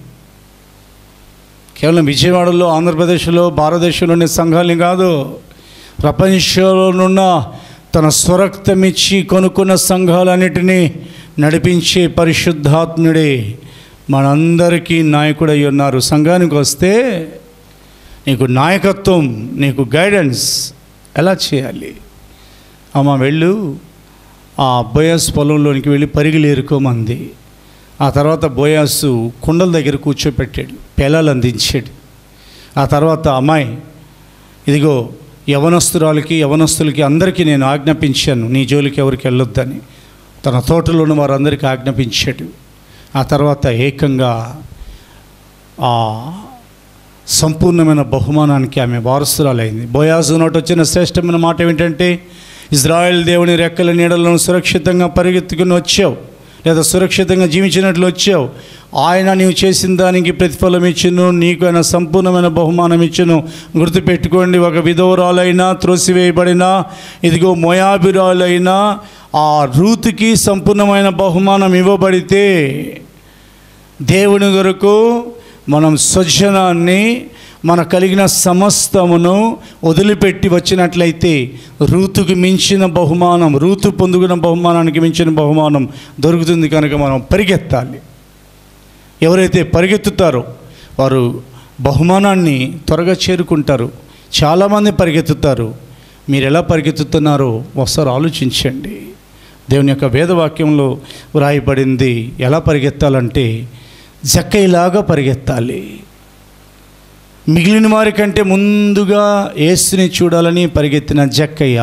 కేవలం విజయవాడలో ఆంధ్రప్రదేశ్లో భారతదేశంలోని సంఘాలని కాదు ప్రపంచంలోనున్న తన స్వరక్తమిచ్చి కొనుక్కున్న సంఘాలన్నిటినీ నడిపించే పరిశుద్ధాత్ముడే మనందరికీ నాయకుడై ఉన్నారు సంఘానికి వస్తే నీకు నాయకత్వం నీకు గైడెన్స్ ఎలా చేయాలి అమ్మ వెళ్ళు ఆ బోయాస్ పొలంలోనికి వెళ్ళి పరిగిలు ఏరుకోమంది ఆ తర్వాత బోయాసు కుండల దగ్గర కూర్చోపెట్టాడు పేలాలు అందించాడు ఆ తర్వాత అమ్మాయి ఇదిగో యవనస్తురాలకి యవనస్తులకి అందరికీ నేను ఆజ్ఞాపించాను నీ జోలికి ఎవరికి వెళ్ళొద్దని తన తోటలో ఉన్న వారందరికీ ఆజ్ఞాపించాడు ఆ తర్వాత ఏకంగా ఆ సంపూర్ణమైన బహుమానానికి ఆమె వారసురాలైంది బోయాజు నోటి వచ్చిన శ్రేష్టమైన మాట ఏమిటంటే ఇజ్రాయెల్ దేవుని రెక్కల నీడలను సురక్షితంగా పరిగెత్తుకుని వచ్చావు లేదా సురక్షితంగా జీవించినట్లు వచ్చావు ఆయన నీవు చేసిన దానికి ప్రతిఫలం ఇచ్చును నీకు ఆయన సంపూర్ణమైన బహుమానం ఇచ్చును గుర్తుపెట్టుకోండి ఒక విధవరాలైనా త్రోసివేయబడిన ఇదిగో మోయాబిరాలైనా ఆ రూతుకి సంపూర్ణమైన బహుమానం ఇవ్వబడితే దేవుని కొరకు మనం స్వజనాన్ని మన కలిగిన సమస్తమును వదిలిపెట్టి వచ్చినట్లయితే రూతుకు మించిన బహుమానం రూతు పొందుకున్న బహుమానానికి మించిన బహుమానం దొరుకుతుంది కనుక మనం పరిగెత్తాలి ఎవరైతే పరిగెత్తుతారో వారు బహుమానాన్ని త్వరగా చేరుకుంటారు చాలామంది పరిగెత్తుతారు మీరు ఎలా పరిగెత్తుతున్నారో ఒకసారి ఆలోచించండి దేవుని యొక్క వేదవాక్యంలో వ్రాయబడింది ఎలా పరిగెత్తాలంటే జక్కైలాగా పరిగెత్తాలి మిగిలిన వారి కంటే ముందుగా ఏసుని చూడాలని పరిగెత్తిన జక్కయ్య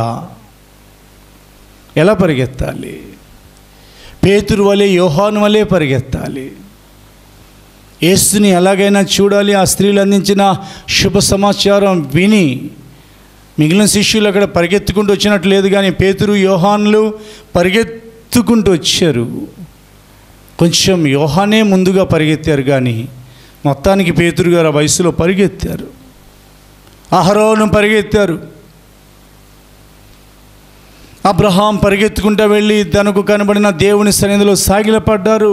ఎలా పరిగెత్తాలి పేతురు వలె యోహాను వలె పరిగెత్తాలి యేసుని ఎలాగైనా చూడాలి ఆ స్త్రీలు అందించిన శుభ సమాచారం విని మిగిలిన శిష్యులు అక్కడ పరిగెత్తుకుంటూ వచ్చినట్టు లేదు కానీ పేతురు యోహాన్లు పరిగెత్తుకుంటూ వచ్చారు కొంచెం యోహానే ముందుగా పరిగెత్తారు కానీ మొత్తానికి పేతురు గారు ఆ వయసులో పరిగెత్తారు అహరోను పరిగెత్తారు అబ్రహాం పరిగెత్తుకుంటూ వెళ్ళి తనకు కనబడిన దేవుని సన్నిధిలో సాగిలపడ్డారు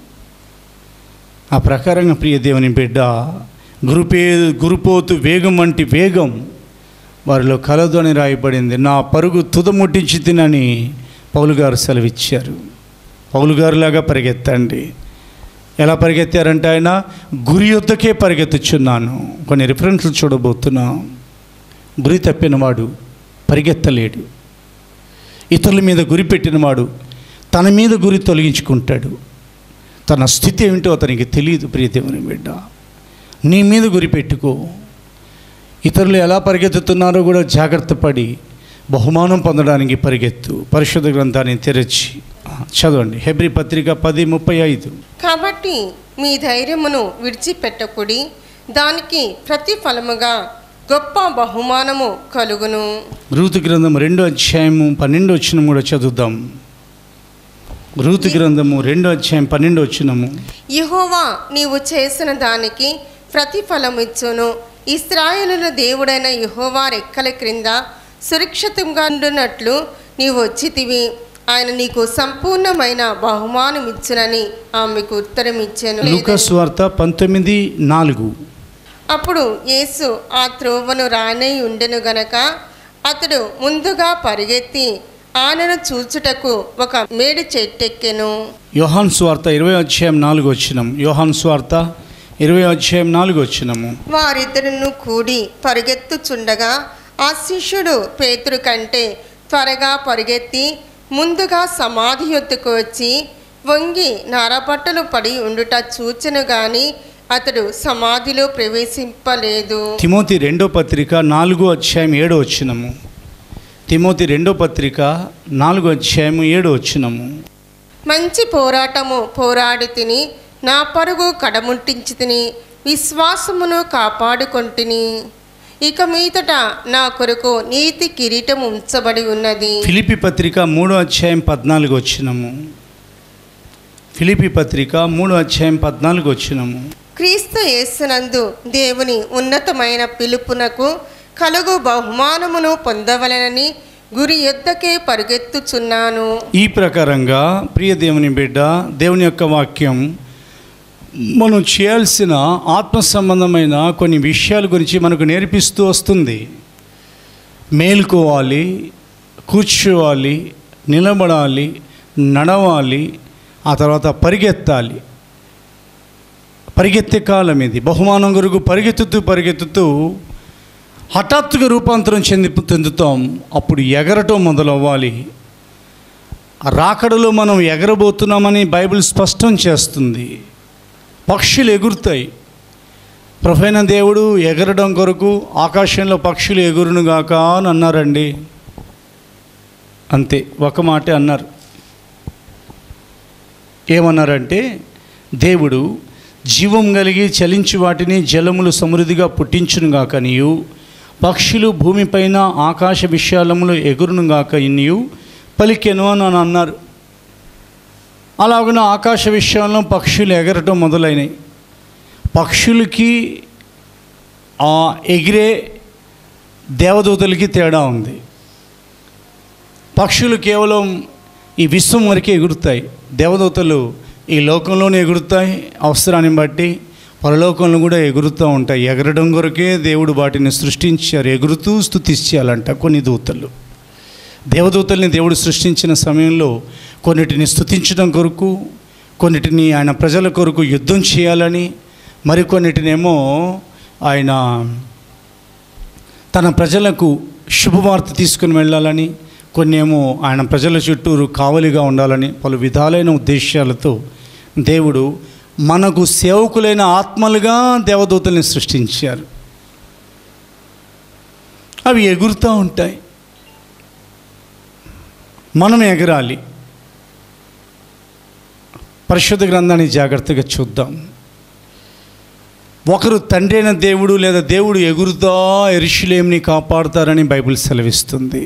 ఆ ప్రకారంగా ప్రియ దేవుని బిడ్డ గురుపే గురుపోతు వేగం వంటి వేగం వారిలో కలదు అని రాయబడింది నా పరుగు తుదముట్టించి తినని పౌలు గారు సెలవిచ్చారు పౌలు గారులాగా పరిగెత్తండి ఎలా పరిగెత్తారంటే ఆయన గురి యొద్దకే పరిగెత్తుచున్నాను కొన్ని రిఫరెన్స్లు చూడబోతున్నాం గురి తప్పినవాడు పరిగెత్తలేడు ఇతరుల మీద గురి పెట్టినవాడు తన మీద గురి తొలగించుకుంటాడు తన స్థితి ఏమిటో అతనికి తెలియదు ప్రియదేవుని బిడ్డ నీ మీద గురి పెట్టుకో ఇతరులు ఎలా పరిగెత్తుతున్నారో కూడా జాగ్రత్త పడి బహుమానం పొందడానికి పరిగెత్తు పరిశుద్ధ గ్రంథాన్ని తెరచి ఆ, చదవండి హెబ్రి పత్రిక పది ముప్పై ఐదు కాబట్టి మీ ధైర్యమును విడిచిపెట్టకుడి దానికి ప్రతిఫలముగా గొప్ప బహుమానము కలుగును రూతు గ్రంథం రెండో అధ్యాయము పన్నెండు వచ్చిన కూడా చదువుదాం రూతు గ్రంథము రెండో అధ్యాయం పన్నెండు వచ్చినము యెహోవా నీవు చేసిన దానికి ప్రతిఫలమిచ్చును ఇస్రాయేలుల దేవుడైన యెహోవా రెక్కల క్రింద సురక్షితంగా ఉండునట్లు నీవు వచ్చితివి ఆయన నీకు సంపూర్ణమైన బహుమానం ఇచ్చునని ఆమెకు ఉత్తరం ఇచ్చాను లూకాస్ వార్త పంతొమ్మిది నాలుగు అప్పుడు యేసు ఆ త్రోవను రానై ఉండెను గనక అతడు ముందుగా పరిగెత్తి ఆనను చూచుటకు ఒక మేడి చెట్టెక్కెను యోహాన్ స్వార్త ఇరవై అధ్యాయం నాలుగు వచ్చినం యోహాన్ స్వార్త ఇరవై అధ్యాయం నాలుగు వచ్చినము వారిద్దరును కూడి పరిగెత్తుచుండగా ఆ శిష్యుడు పేతురు కంటే త్వరగా పరిగెత్తి ముందుగా సమాధి యొద్దకు వచ్చి వంగి నారబట్టలు పడి ఉండుట చూచెను గాని అతడు సమాధిలో ప్రవేశింపలేదు తిమోతి రెండో పత్రిక నాలుగో అధ్యాయం ఏడో వచ్చినము తిమోతి రెండో పత్రిక నాలుగో అధ్యాయం ఏడో వచ్చినము మంచి పోరాటము పోరాడి తిని నా పరుగు కడముట్టించి తిని విశ్వాసమును కాపాడుకొంటిని ఇక మీదట నా కొరకు నీతి కిరీటం ఉంచబడి ఉన్నది ఫిలిపి పత్రిక మూడో అధ్యాయం పద్నాలుగు వచ్చినము ఫిలిపి పత్రిక మూడో అధ్యాయం పద్నాలుగు వచ్చినము క్రీస్తు యేసునందు దేవుని ఉన్నతమైన పిలుపునకు కలుగు బహుమానమును పొందవలెనని గురి యొద్దకే పరుగెత్తుచున్నాను ఈ ప్రకారంగా ప్రియ దేవుని బిడ్డ దేవుని యొక్క వాక్యం మనం చేయాల్సిన ఆత్మ సంబంధమైన కొన్ని విషయాల గురించి మనకు నేర్పిస్తూ వస్తుంది మేల్కోవాలి కూర్చోవాలి నిలబడాలి నడవాలి ఆ తర్వాత పరిగెత్తాలి పరిగెత్తే కాలం ఇది బహుమానం కొరకు పరిగెత్తుతూ పరిగెత్తుతూ హఠాత్తుగా రూపాంతరం చెంది చెందుతాం అప్పుడు ఎగరటం మొదలవ్వాలి ఆ రాకడలో మనం ఎగరబోతున్నామని బైబిల్ స్పష్టం చేస్తుంది పక్షులు ఎగురుతాయి ప్రొఫైన దేవుడు ఎగరడం కొరకు ఆకాశంలో పక్షులు ఎగురునుగాక అని అన్నారండి అంతే ఒక మాటే అన్నారు ఏమన్నారంటే దేవుడు జీవం కలిగి చలించి వాటిని జలములు సమృద్ధిగా పుట్టించునుగాక నీయు పక్షులు భూమిపైన ఆకాశ విశాలములు ఎగురునుగాక ఇనియు పలికెను అని అని అన్నారు అలాగున ఆకాశ విషయంలో పక్షులు ఎగరటం మొదలైనవి పక్షులకి ఆ ఎగిరే దేవదూతలకి తేడా ఉంది పక్షులు కేవలం ఈ విశ్వం వరకే ఎగురుతాయి దేవదూతలు ఈ లోకంలోనే ఎగురుతాయి అవసరాన్ని బట్టి పరలోకంలో కూడా ఎగురుతూ ఉంటాయి ఎగరడం కొరకే దేవుడు వాటిని సృష్టించారు ఎగురుతూ స్తుతించాలంట కొన్ని దూతలు దేవదూతల్ని దేవుడు సృష్టించిన సమయంలో కొన్నిటిని స్తుతించడం కొరకు కొన్నిటిని ఆయన ప్రజల కొరకు యుద్ధం చేయాలని మరికొన్నిటినేమో ఆయన తన ప్రజలకు శుభవార్త తీసుకుని వెళ్ళాలని కొన్ని ఏమో ఆయన ప్రజల చుట్టూరు కావలిగా ఉండాలని పలు విధాలైన ఉద్దేశాలతో దేవుడు మనకు సేవకులైన ఆత్మలుగా దేవదూతల్ని సృష్టించారు అవి ఎగురుతూ ఉంటాయి మనం ఎగరాలి పరిశుద్ధ గ్రంథాన్ని జాగ్రత్తగా చూద్దాం ఒకరు తండ్రి అయిన దేవుడు లేదా దేవుడు ఎగురుతా ఎరుషులేంని కాపాడుతారని బైబిల్ సెలవిస్తుంది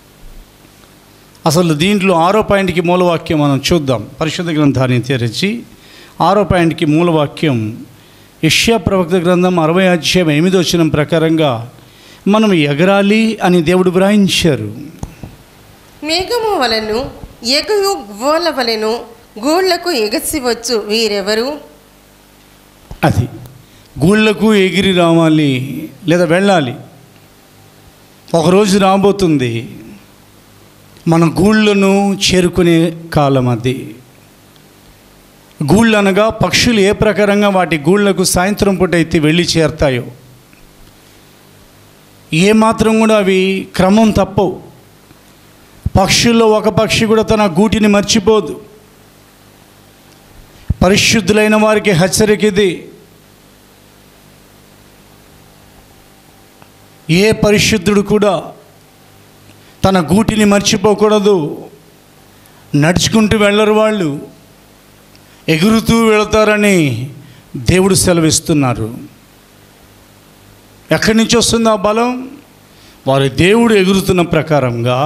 అసలు దీంట్లో ఆరో పాయింట్కి మూలవాక్యం మనం చూద్దాం పరిశుద్ధ గ్రంథాన్ని తెరిచి ఆరో పాయింట్కి మూలవాక్యం యష్యా ప్రవక్త గ్రంథం అరవై అధ్యాయం ఎనిమిది వచ్చిన ప్రకారంగా మనం ఎగరాలి అని దేవుడు వ్రాయించారు మేఘము వలెను ఎగుయు గువ్వల వలెను గూళ్లకు ఎగసి వచ్చు వీరెవరు అది గూళ్ళకు ఎగిరి రావాలి లేదా వెళ్ళాలి ఒకరోజు రాబోతుంది మన గూళ్ళను చేరుకునే కాలం అది గూళ్ళు అనగా పక్షులు ఏ ప్రకారంగా వాటి గూళ్ళకు సాయంత్రం పూట అయితే వెళ్ళి చేరతాయో ఏ మాత్రం కూడా అవి క్రమం తప్పవు పక్షుల్లో ఒక పక్షి కూడా తన గూటిని మర్చిపోదు పరిశుద్ధులైన వారికి హెచ్చరిక ఇది ఏ పరిశుద్ధుడు కూడా తన గూటిని మర్చిపోకూడదు నడుచుకుంటూ వెళ్ళరు వాళ్ళు ఎగురుతూ వెళతారని దేవుడు సెలవిస్తున్నారు ఎక్కడి నుంచి వస్తుంది ఆ బలం వారి దేవుడు ఎగురుతున్న ప్రకారంగా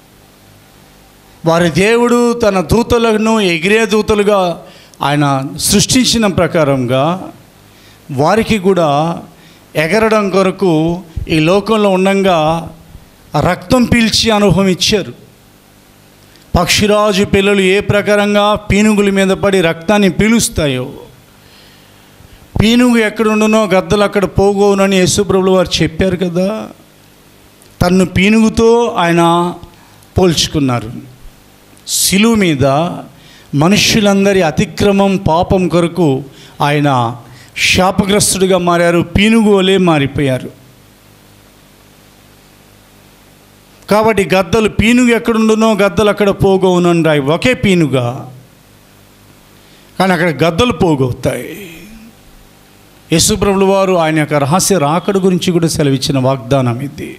వారి దేవుడు తన దూతలను ఎగిరే దూతలుగా ఆయన సృష్టించిన ప్రకారంగా వారికి కూడా ఎగరడం కొరకు ఈ లోకంలో ఉండంగా రక్తం పీల్చి అనుభవం ఇచ్చారు పక్షిరాజు పిల్లలు ఏ ప్రకారంగా పీనుగుల మీద పడి రక్తాన్ని పీలుస్తాయో పీనుగు ఎక్కడుండునో గద్దలు అక్కడ పోగోనని యేసుప్రభులు వారు చెప్పారు కదా తన్ను పీనుగుతో ఆయన పోల్చుకున్నారు శిలువు మీద మనుష్యులందరి అతిక్రమం పాపం కొరకు ఆయన శాపగ్రస్తుడిగా మారారు పీనుగు వలె మారిపోయారు కాబట్టి గద్దలు పీనుగు ఎక్కడుండునో గద్దలు అక్కడ పోగవునని రాయి ఒకే పీనుగా కానీ అక్కడ గద్దలు పోగవుతాయి యేసుప్రభుల వారు ఆయన యొక్క రహస్య రాకడ గురించి కూడా సెలవిచ్చిన వాగ్దానం ఇది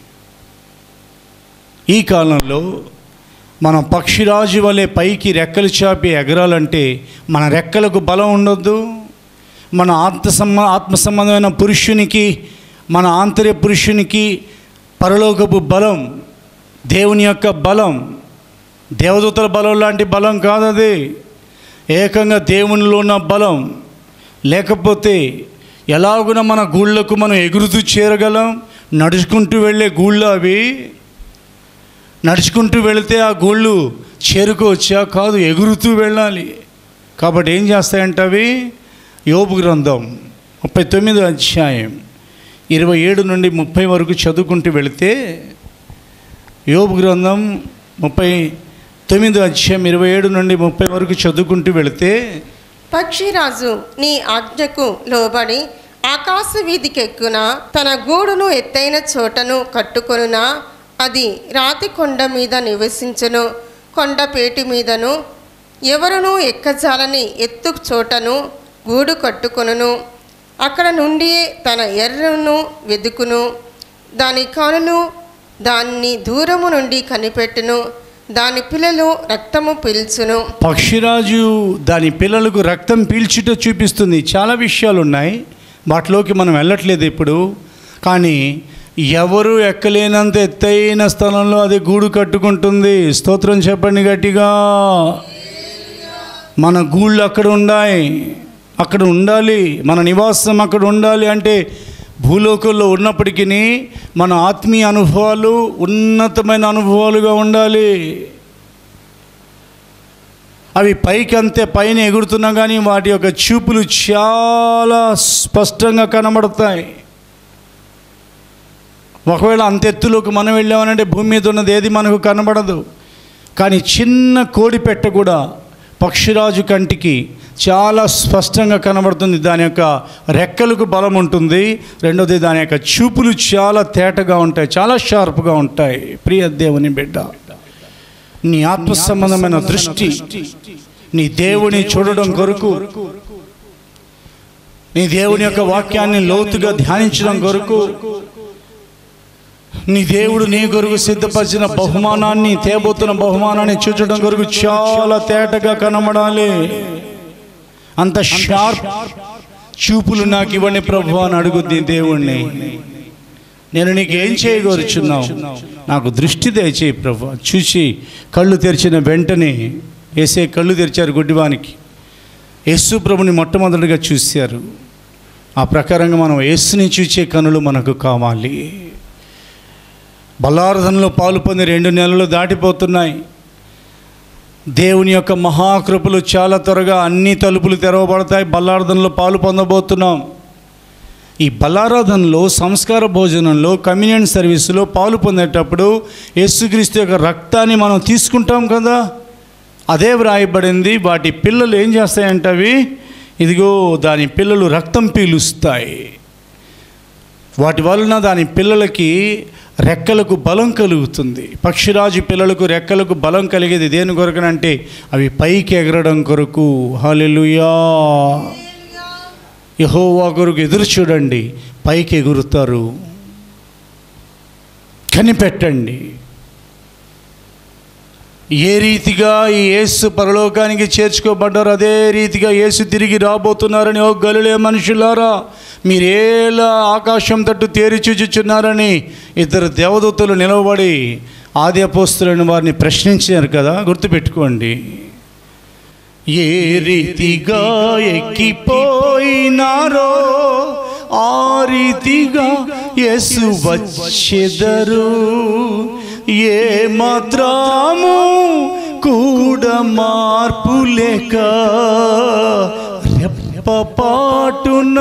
ఈ కాలంలో మనం పక్షిరాజు వలె పైకి రెక్కలు చాపి ఎగరాలంటే మన రెక్కలకు బలం ఉండొద్దు మన ఆత్మ సంబ ఆత్మ సంబంధమైన పురుషునికి మన ఆంతర్య పురుషునికి పరలోకపు బలం దేవుని యొక్క బలం దేవదూతల బలం లాంటి బలం కాదది ఏకంగా దేవునిలో ఉన్న బలం లేకపోతే ఎలాగున మన గూళ్ళకు మనం ఎగురుతూ చేరగలం నడుచుకుంటూ వెళ్ళే గూళ్ళు అవి నడుచుకుంటూ వెళితే ఆ గూళ్ళు చేరుకోవచ్చా కాదు ఎగురుతూ వెళ్ళాలి కాబట్టి ఏం చేస్తాయంటే అవి యోబు గ్రంథం ముప్పై తొమ్మిదో అధ్యాయం ఇరవై ఏడు నుండి ముప్పై వరకు చదువుకుంటూ వెళితే యోబు గ్రంథం ముప్పై తొమ్మిదో అధ్యాయం ఇరవై ఏడు నుండి ముప్పై వరకు చదువుకుంటూ వెళితే పక్షిరాజు నీ ఆజ్ఞకు లోబడి ఆకాశ వీధికెక్కున తన గూడును ఎత్తైన చోటను కట్టుకొనునా అది రాతి కొండ మీద నివసించును కొండపేటి మీదను ఎవరునూ ఎక్కజాలని ఎత్తు చోటను గూడు కట్టుకొనును అక్కడ నుండి తన ఎర్రను వెదుకును దాని కనులు దాన్ని దూరము నుండి కనిపెట్టును దాని పిల్లలు రక్తము పీల్చును పక్షిరాజు దాని పిల్లలకు రక్తం పీల్చుట చూపిస్తుంది చాలా విషయాలు ఉన్నాయి వాటిలోకి మనం వెళ్ళట్లేదు ఇప్పుడు కానీ ఎవరు ఎక్కలేనంత ఎత్తైన స్థలంలో అది గూడు కట్టుకుంటుంది స్తోత్రం చెప్పండి గట్టిగా మన గూళ్ళు అక్కడ ఉన్నాయి అక్కడ ఉండాలి మన నివాసం అక్కడ ఉండాలి అంటే భూలోకంలో ఉన్నప్పటికీ మన ఆత్మీయ అనుభవాలు ఉన్నతమైన అనుభవాలుగా ఉండాలి అవి పైకి అంతే పైన ఎగురుతున్నా కానీ వాటి యొక్క చూపులు చాలా స్పష్టంగా కనబడతాయి ఒకవేళ అంత ఎత్తులోకి మనం వెళ్ళామనంటే భూమి మీద ఉన్నది ఏది మనకు కనబడదు కానీ చిన్న కోడి పెట్ట కూడా పక్షిరాజు కంటికి చాలా స్పష్టంగా కనబడుతుంది దాని యొక్క రెక్కలకు బలం ఉంటుంది రెండోది దాని యొక్క చూపులు చాలా తేటగా ఉంటాయి చాలా షార్ప్గా ఉంటాయి ప్రియ దేవుని బిడ్డ నీ ఆత్మ సంబంధమైన దృష్టి నీ దేవుని చూడడం కొరకు నీ దేవుని యొక్క వాక్యాన్ని లోతుగా ధ్యానించడం కొరకు నీ దేవుడు నీ కొరకు సిద్ధపరిచిన బహుమానాన్ని తేబోతున్న బహుమానాన్ని చూచడం కొరకు చాలా తేటగా కనబడాలి అంత షార్ప్ చూపులు నాకు ఇవ్వండి ప్రభు అని అడుగుద్ది దేవుణ్ణి నేను నీకు ఏం చేయగోరుచున్నావు నాకు దృష్టి దయచేయి ప్రభు చూసి కళ్ళు తెరిచిన వెంటనే వేసే కళ్ళు తెరిచారు గుడ్డివానికి యేసు ప్రభుని మొట్టమొదటిగా చూశారు ఆ ప్రకారంగా మనం యేసుని చూచే కనులు మనకు కావాలి బలార్థంలో పాలు పొంది రెండు నెలలు దాటిపోతున్నాయి దేవుని యొక్క మహాకృపలు చాలా త్వరగా అన్ని తలుపులు తెరవబడతాయి బల్లార్థంలో పాలు పొందబోతున్నాం ఈ బలారాధనలో సంస్కార భోజనంలో కమ్యూనియన్ సర్వీసులో పాలు పొందేటప్పుడు యేసుక్రీస్తు యొక్క రక్తాన్ని మనం తీసుకుంటాం కదా అదే వ్రాయబడింది వాటి పిల్లలు ఏం చేస్తాయంటే అవి ఇదిగో దాని పిల్లలు రక్తం పీలుస్తాయి వాటి వలన దాని పిల్లలకి రెక్కలకు బలం కలుగుతుంది పక్షిరాజు పిల్లలకు రెక్కలకు బలం కలిగేది దేని కొరకనంటే అవి పైకి ఎగరడం కొరకు హాలెలుయా యహోవా కొరకు ఎదురు చూడండి పైకి ఎగురుతారు కనిపెట్టండి ఏ రీతిగా ఈ యేసు పరలోకానికి చేర్చుకోబడ్డారో అదే రీతిగా యేసు తిరిగి రాబోతున్నారని ఓ గలులే మనుషులారా మీరేలా ఆకాశం తట్టు తేరి చూచుచున్నారని ఇద్దరు దేవదూతలు నిలవబడి ఆది అపోస్తులను వారిని ప్రశ్నించారు కదా గుర్తుపెట్టుకోండి ఏ రీతిగా ఎక్కిపోయినారో ఆ రీతిగా యేసు వచ్చెదరు ఏ మాత్రము కూడా మార్పు లేక రెప్పపాటున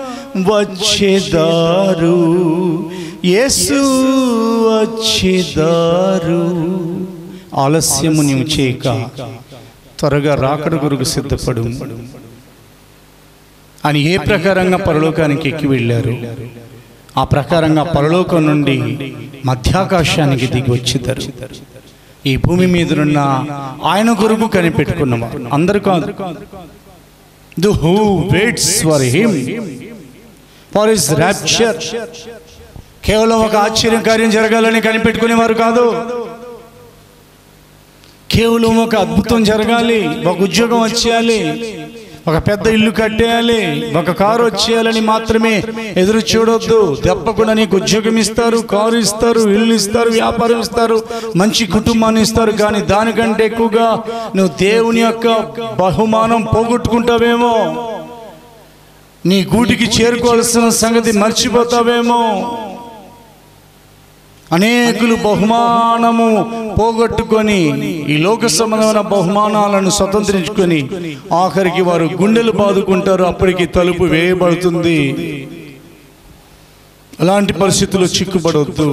వచ్చేదారు యేసు వచ్చేదారు ఆలస్యము నీవు చేయక త్వరగా రాకడ కొరకు సిద్ధపడు అని ఏ ప్రకారంగా పరలోకానికి ఎక్కి వెళ్ళారు ఆ ప్రకారంగా పరలోకం నుండి మధ్యాకాశానికి దిగి వచ్చిద్దరు ఈ భూమి మీదనున్న ఆయన కొరకు కనిపెట్టుకున్నవారు అందరు కాదు the who waits for him for his rapture కేవలం ఒక ఆశ్చర్య కార్యం జరగాలని కనిపెట్టుకునేవారు కాదు కేవలం ఒక అద్భుతం జరగాలి ఒక ఉద్యోగం వచ్చేయాలి ఒక పెద్ద ఇల్లు కట్టేయాలి ఒక కారు వచ్చేయాలని మాత్రమే ఎదురు చూడొద్దు తప్పకుండా నీకు ఉద్యోగం ఇస్తారు కారు ఇస్తారు ఇల్లు ఇస్తారు వ్యాపారం ఇస్తారు మంచి కుటుంబాన్ని ఇస్తారు కానీ దానికంటే ఎక్కువగా నువ్వు దేవుని యొక్క బహుమానం పోగొట్టుకుంటావేమో నీ గూటికి చేరుకోవాల్సిన సంగతి మర్చిపోతావేమో అనేకులు బహుమానము పోగొట్టుకొని ఈ లోక సంబంధమైన బహుమానాలను స్వతంత్రించుకొని ఆఖరికి వారు గుండెలు బాదుకుంటారు అప్పటికి తలుపు వేయబడుతుంది అలాంటి పరిస్థితుల్లో చిక్కుపడవద్దు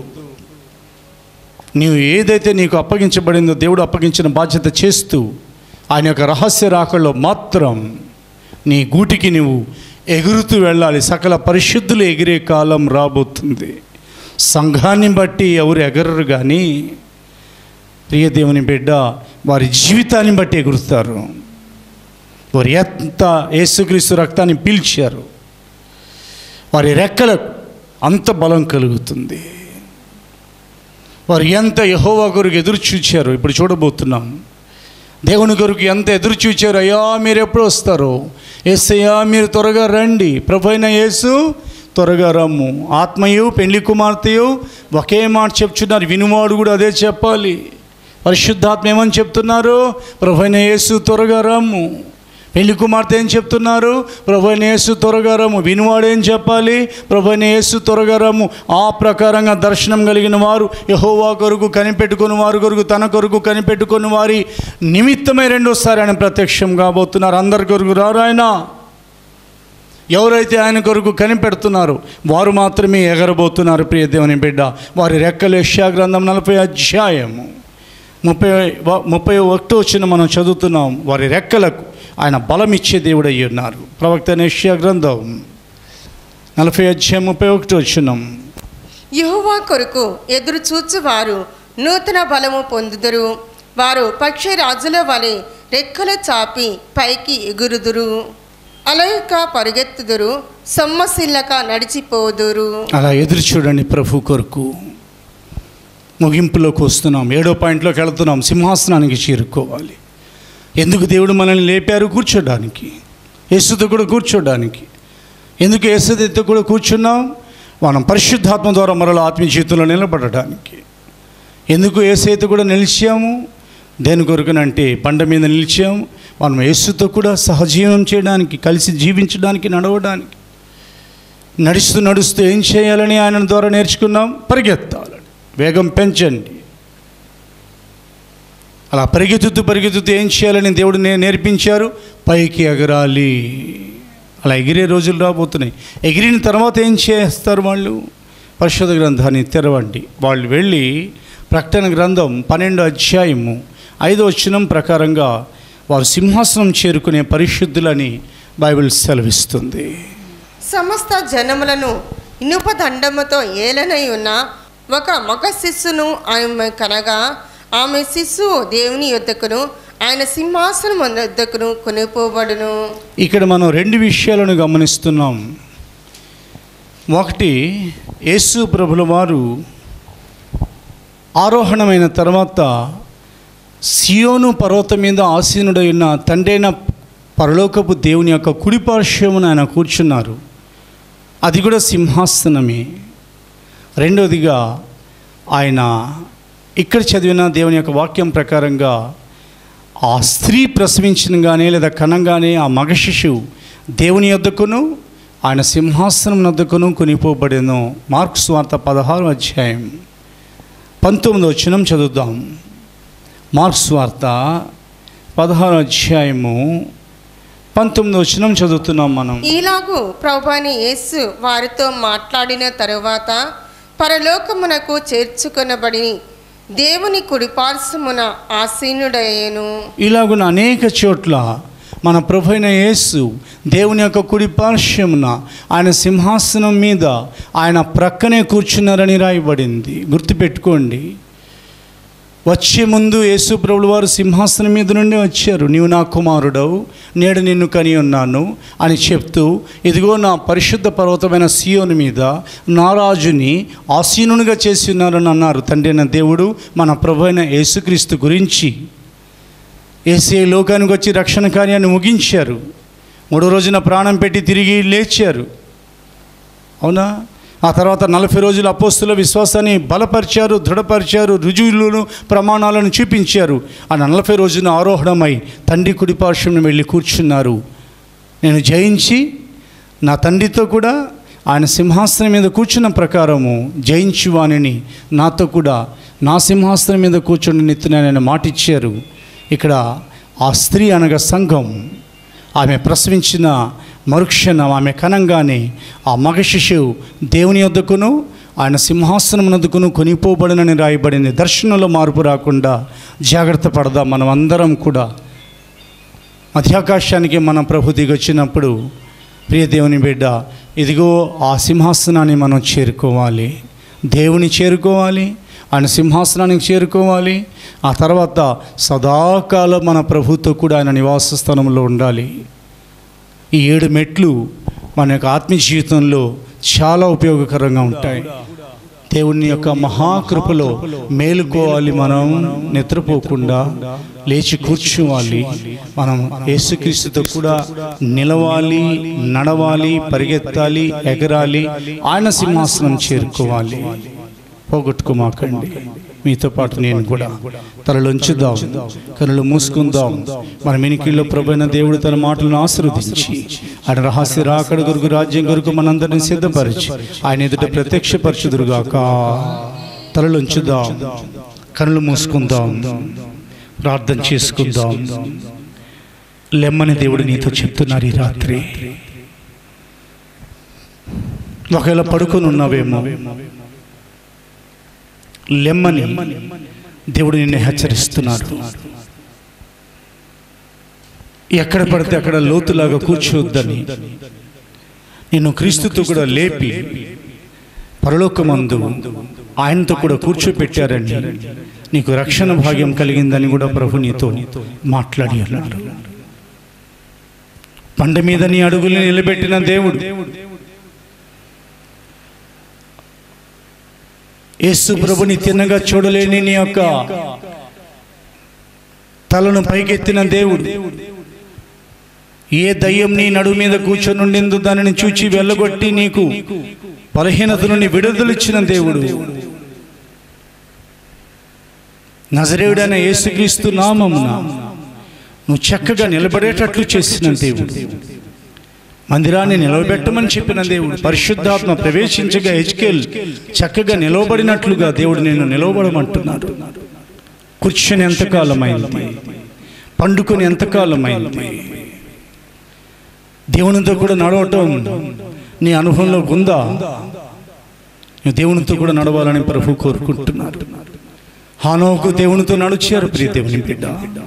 నీవు ఏదైతే నీకు అప్పగించబడిందో దేవుడు అప్పగించిన బాధ్యత చేస్తూ ఆయన యొక్క రహస్య రాకల్లో మాత్రం నీ గూటికి నువ్వు ఎగురుతూ వెళ్ళాలి సకల పరిశుద్ధులు ఎగిరే కాలం రాబోతుంది సంఘాన్ని బట్టి ఎవరు ఎగరరు కానీ ప్రియ దేవుని బిడ్డ వారి జీవితాన్ని బట్టి ఎగురుతారు వారు ఎంత యేసుక్రీస్తు రక్తాన్ని పీల్చారు వారి రెక్కలకు అంత బలం కలుగుతుంది వారు ఎంత యహోవా కొరకు ఎదురు చూచారు ఇప్పుడు చూడబోతున్నాం దేవుని కొరకు ఎంత ఎదురు చూచారు అయ్యా మీరు ఎప్పుడు వస్తారు ఏసయ్యా మీరు త్వరగా రండి ప్రభు అయిన యేసు త్వరగా రమ్ము ఆత్మయు పెళ్లి కుమార్తెయు ఒకే మాట చెప్తున్నారు వినువాడు కూడా అదే చెప్పాలి పరిశుద్ధాత్మ ఏమని చెప్తున్నారు ప్రభు అయిన యేసు త్వరగా రమ్ము పెళ్లి కుమార్తె ఏం చెప్తున్నారు ప్రభునేసు త్వరగారము వినువాడేం చెప్పాలి ప్రభునేసు త్వరగారము ఆ ప్రకారంగా దర్శనం కలిగిన వారు యహోవా కొరకు కనిపెట్టుకుని వారు కొరకు తన కొరకు కనిపెట్టుకుని వారి నిమిత్తమై రెండోసారి ఆయన ప్రత్యక్షం కాబోతున్నారు అందరి కొరకు రారాయన ఎవరైతే ఆయన కొరకు కనిపెడుతున్నారో వారు మాత్రమే ఎగరబోతున్నారు ప్రియ దేవుని బిడ్డ వారి రెక్కలు యెషయా గ్రంథం నలభై అధ్యాయము ముప్పై వ- ముప్పై ఒకటో వచ్చిన మనం చదువుతున్నాం వారి రెక్కలకు ఆయన బలం ఇచ్చే దేవుడు అయ్యి ఉన్నారు ప్రవక్త యెషయా గ్రంథం నలభై అధ్యాయం ముప్పై ఒకటో వచ్చినాం యెహోవా కొరకు ఎదురు చూచువారు నూతన బలము పొందుదురు వారు పక్షి రాజుల వలె రెక్కలు చాపి పైకి ఎగురుదురు అలయక పరుగెత్తుదురు సొమ్మసిల్లక నడిచిపోదురు అలా ఎదురు చూడండి ప్రభు కొరకు ముగింపులోకి వస్తున్నాం ఏడో పాయింట్లోకి వెళ్తున్నాం సింహాసనానికి చేరుకోవాలి ఎందుకు దేవుడు మనల్ని లేపారు కూర్చోడానికి యేసుతో కూడా కూర్చోడానికి ఎందుకు యేసుతో కూడా కూర్చున్నాం మనం పరిశుద్ధాత్మ ద్వారా మరల ఆత్మీయ జీవితంలో నిలబడడానికి ఎందుకు ఏసైతే కూడా నిలిచాము దేని కొరకునంటే బండ మీద నిలిచాము మనం యేసుతో కూడా సహజీవనం చేయడానికి కలిసి జీవించడానికి నడవడానికి నడుస్తూ నడుస్తూ ఏం చేయాలని ఆయన ద్వారా నేర్చుకున్నాం పరిగెత్తాలని వేగం పెంచండి అలా పరిగెత్తుతూ పరిగెత్తుతూ ఏం చేయాలని దేవుడు నే నేర్పించారు పైకి ఎగరాలి అలా ఎగిరే రోజులు రాబోతున్నాయి ఎగిరిన తర్వాత ఏం చేస్తారు వాళ్ళు పరిశోధ గ్రంథాన్ని తెరవండి వాళ్ళు వెళ్ళి ప్రకటన గ్రంథం పన్నెండో అధ్యాయము ఐదో వచనం ప్రకారంగా వారు సింహాసనం చేరుకునే పరిశుద్ధులని బైబిల్ సెలవిస్తుంది సమస్త జనములను ఇనుప దండముతో ఏలనై ఉన్న ఒక మగ శిస్సును ఆమె కనగా ఆమె శిశువు దేవుని యొద్దకును ఆయన సింహాసనం యొద్దకును కొనిపోబడును ఇక్కడ మనం రెండు విషయాలను గమనిస్తున్నాం ఒకటి యేసు ప్రభుల వారు ఆరోహణమైన తర్వాత సియోను పర్వతం మీద ఆసీనుడై ఉన్న తండ్రైన పరలోకపు దేవుని యొక్క కుడిపార్శ్వమున ఆయన కూర్చున్నారు అది కూడా సింహాసనమే రెండవదిగా ఆయన ఇక్కడ చదివిన దేవుని యొక్క వాక్యం ప్రకారంగా ఆ స్త్రీ ప్రసవించినగానే లేదా కనంగానే ఆ మగ శిశువు దేవుని యొద్దకును ఆయన సింహాసనం వద్దకును కొనిపోబడేను మార్క్స్ వార్త పదహారు అధ్యాయం పంతొమ్మిది వచ్చినం చదువుదాం మార్క్స్ వార్త పదహారు అధ్యాయము పంతొమ్మిది వచ్చినం చదువుతున్నాం మనం ఈలాగు ప్రభుని యేసు వారితో మాట్లాడిన తరువాత పరలోకమునకు చేర్చుకొనబడి దేవుని కుడిపార్శ్వమున ఆసీనుడయ్యను ఇలాగున అనేక చోట్ల మన ప్రభు అయిన యేసు దేవుని యొక్క కుడి పార్శ్వమున ఆయన సింహాసనం మీద ఆయన ప్రక్కనే కూర్చున్నారని రాయబడింది గుర్తుపెట్టుకోండి వచ్చే ముందు యేసు ప్రభుల వారు సింహాసనం మీద నుండి వచ్చారు నీవు నా కుమారుడవు నేడు నిన్ను కని ఉన్నాను అని చెప్తూ ఇదిగో నా పరిశుద్ధ పర్వతమైన సియోను మీద నా రాజుని ఆసీనునిగా చేసి ఉన్నారని అన్నారు తండ్రి అయిన దేవుడు మన ప్రభు అయిన యేసుక్రీస్తు గురించి ఏసే లోకానికి వచ్చి రక్షణ కార్యాన్ని ముగించారు మూడో రోజున ప్రాణం పెట్టి తిరిగి లేచారు అవునా ఆ తర్వాత నలభై రోజులు అపోస్తుల విశ్వాసాన్ని బలపరిచారు దృఢపరిచారు రుజువులను ప్రమాణాలను చూపించారు ఆ నలభై రోజున ఆరోహణమై తండ్రి కుడిపార్శ్వం వెళ్ళి కూర్చున్నారు నేను జయించి నా తండ్రితో కూడా ఆయన సింహాసనం మీద కూర్చున్న ప్రకారము జయించు వాణిని నాతో కూడా నా సింహాసనం మీద కూర్చుని నెత్తిన మాటిచ్చారు ఇక్కడ ఆ స్త్రీ అనగా సంఘం ఆమె ప్రసవించిన మరుక్షణం ఆమె కనంగానే ఆ మగ శిశువు దేవుని వద్దకును ఆయన సింహాసనం వద్దకును కొనిపోబడనని రాయబడింది దర్శనంలో మార్పు రాకుండా జాగ్రత్త పడదాం మనం అందరం కూడా మధ్యాకాశానికి మన ప్రభు దిగొచ్చినప్పుడు ప్రియ దేవుని బిడ్డ ఇదిగో ఆ సింహాసనాన్ని మనం చేరుకోవాలి దేవుని చేరుకోవాలి ఆయన సింహాసనానికి చేరుకోవాలి ఆ తర్వాత సదాకాలం మన ప్రభుతో కూడా ఆయన నివాస స్థలంలో ఉండాలి ఈ ఏడు మెట్లు మన యొక్క ఆత్మీయ జీవితంలో చాలా ఉపయోగకరంగా ఉంటాయి దేవుని యొక్క మహాకృపలో మేలుకోవాలి మనం నిద్రపోకుండా లేచి కూర్చోవాలి మనం యేసుక్రీస్తుతో కూడా నిలవాలి నడవాలి పరిగెత్తాలి ఎగరాలి ఆయన సింహాసనం చేరుకోవాలి పోగొట్టుకోమాకండి మీతో పాటు నేను కూడా తలలోంచుదాం కనులు మూసుకుందాం మన మినికిల్లో ప్రభైన దేవుడు తన మాటలను ఆశీర్వదించి ఆయన రహస్య రాకడ కొరకు రాజ్యం కొరకు మనందరినీ సిద్ధపరిచి ఆయన ఎదుట ప్రత్యక్షపరచుదురుగాక తలలోంచుదాం కనులు మూసుకుందాం ప్రార్థన చేసుకుందాం లెమ్మని దేవుడు నీతో చెప్తున్నారు ఈ రాత్రి ఒకవేళ పడుకొని ఉన్నావేమో లెమ్మని దేవుడు నిన్ను హెచ్చరిస్తున్నాడు ఎక్కడ పడితే అక్కడ లోతులాగా కూర్చోవద్దని నిన్ను క్రీస్తుతో కూడా లేపి పరలోకమందు ఆయనతో కూడా కూర్చోపెట్టారని నీకు రక్షణ భాగ్యం కలిగిందని కూడా ప్రభు నీతో మాట్లాడి అన్నాడు పంట మీద నీ అడుగుల్ని నిలబెట్టిన దేవుడు యేసు ప్రభుని తిన్నగా చూడలేని నీ యొక్క తలను పైకెత్తిన దేవుడు ఏ దయ్యం నీ నడుము మీద కూర్చొనుండిందో దానిని చూచి వెళ్ళగొట్టి నీకు బలహీనత నుండి విడుదలిచ్చిన దేవుడు నజరేయుడైన యేసుక్రీస్తు నామమున నువ్వు చక్కగా నిలబడేటట్లు చేసిన దేవుడు మందిరాన్ని నిలవబెట్టమని చెప్పిన దేవుడు పరిశుద్ధాత్మ ప్రవేశించగా హెచ్కేల్ చక్కగా నిలవబడినట్లుగా దేవుడు నేను నిలవబడమంటున్నాడు కూర్చొని ఎంతకాలమైంది పండుకొని ఎంతకాలమైంది దేవునితో కూడా నడవటం నీ అనుభవంలో ఉందా నువ్వు దేవునితో కూడా నడవాలని ప్రభు కోరుకుంటున్నాడు హానోకు దేవునితో నడిచారు ప్రియ దేవుని బిడ్డ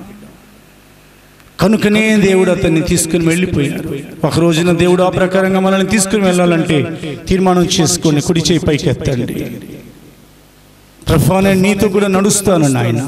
కనుకనే దేవుడు అతన్ని తీసుకుని వెళ్ళిపోయాడు ఒక రోజున దేవుడు ఆ ప్రకారంగా మనల్ని తీసుకుని వెళ్ళాలంటే తీర్మానం చేసుకొని కుడి చేయి పైకి ఎత్తండి ప్రభా నేను నీతో కూడా నడుస్తాను నాయన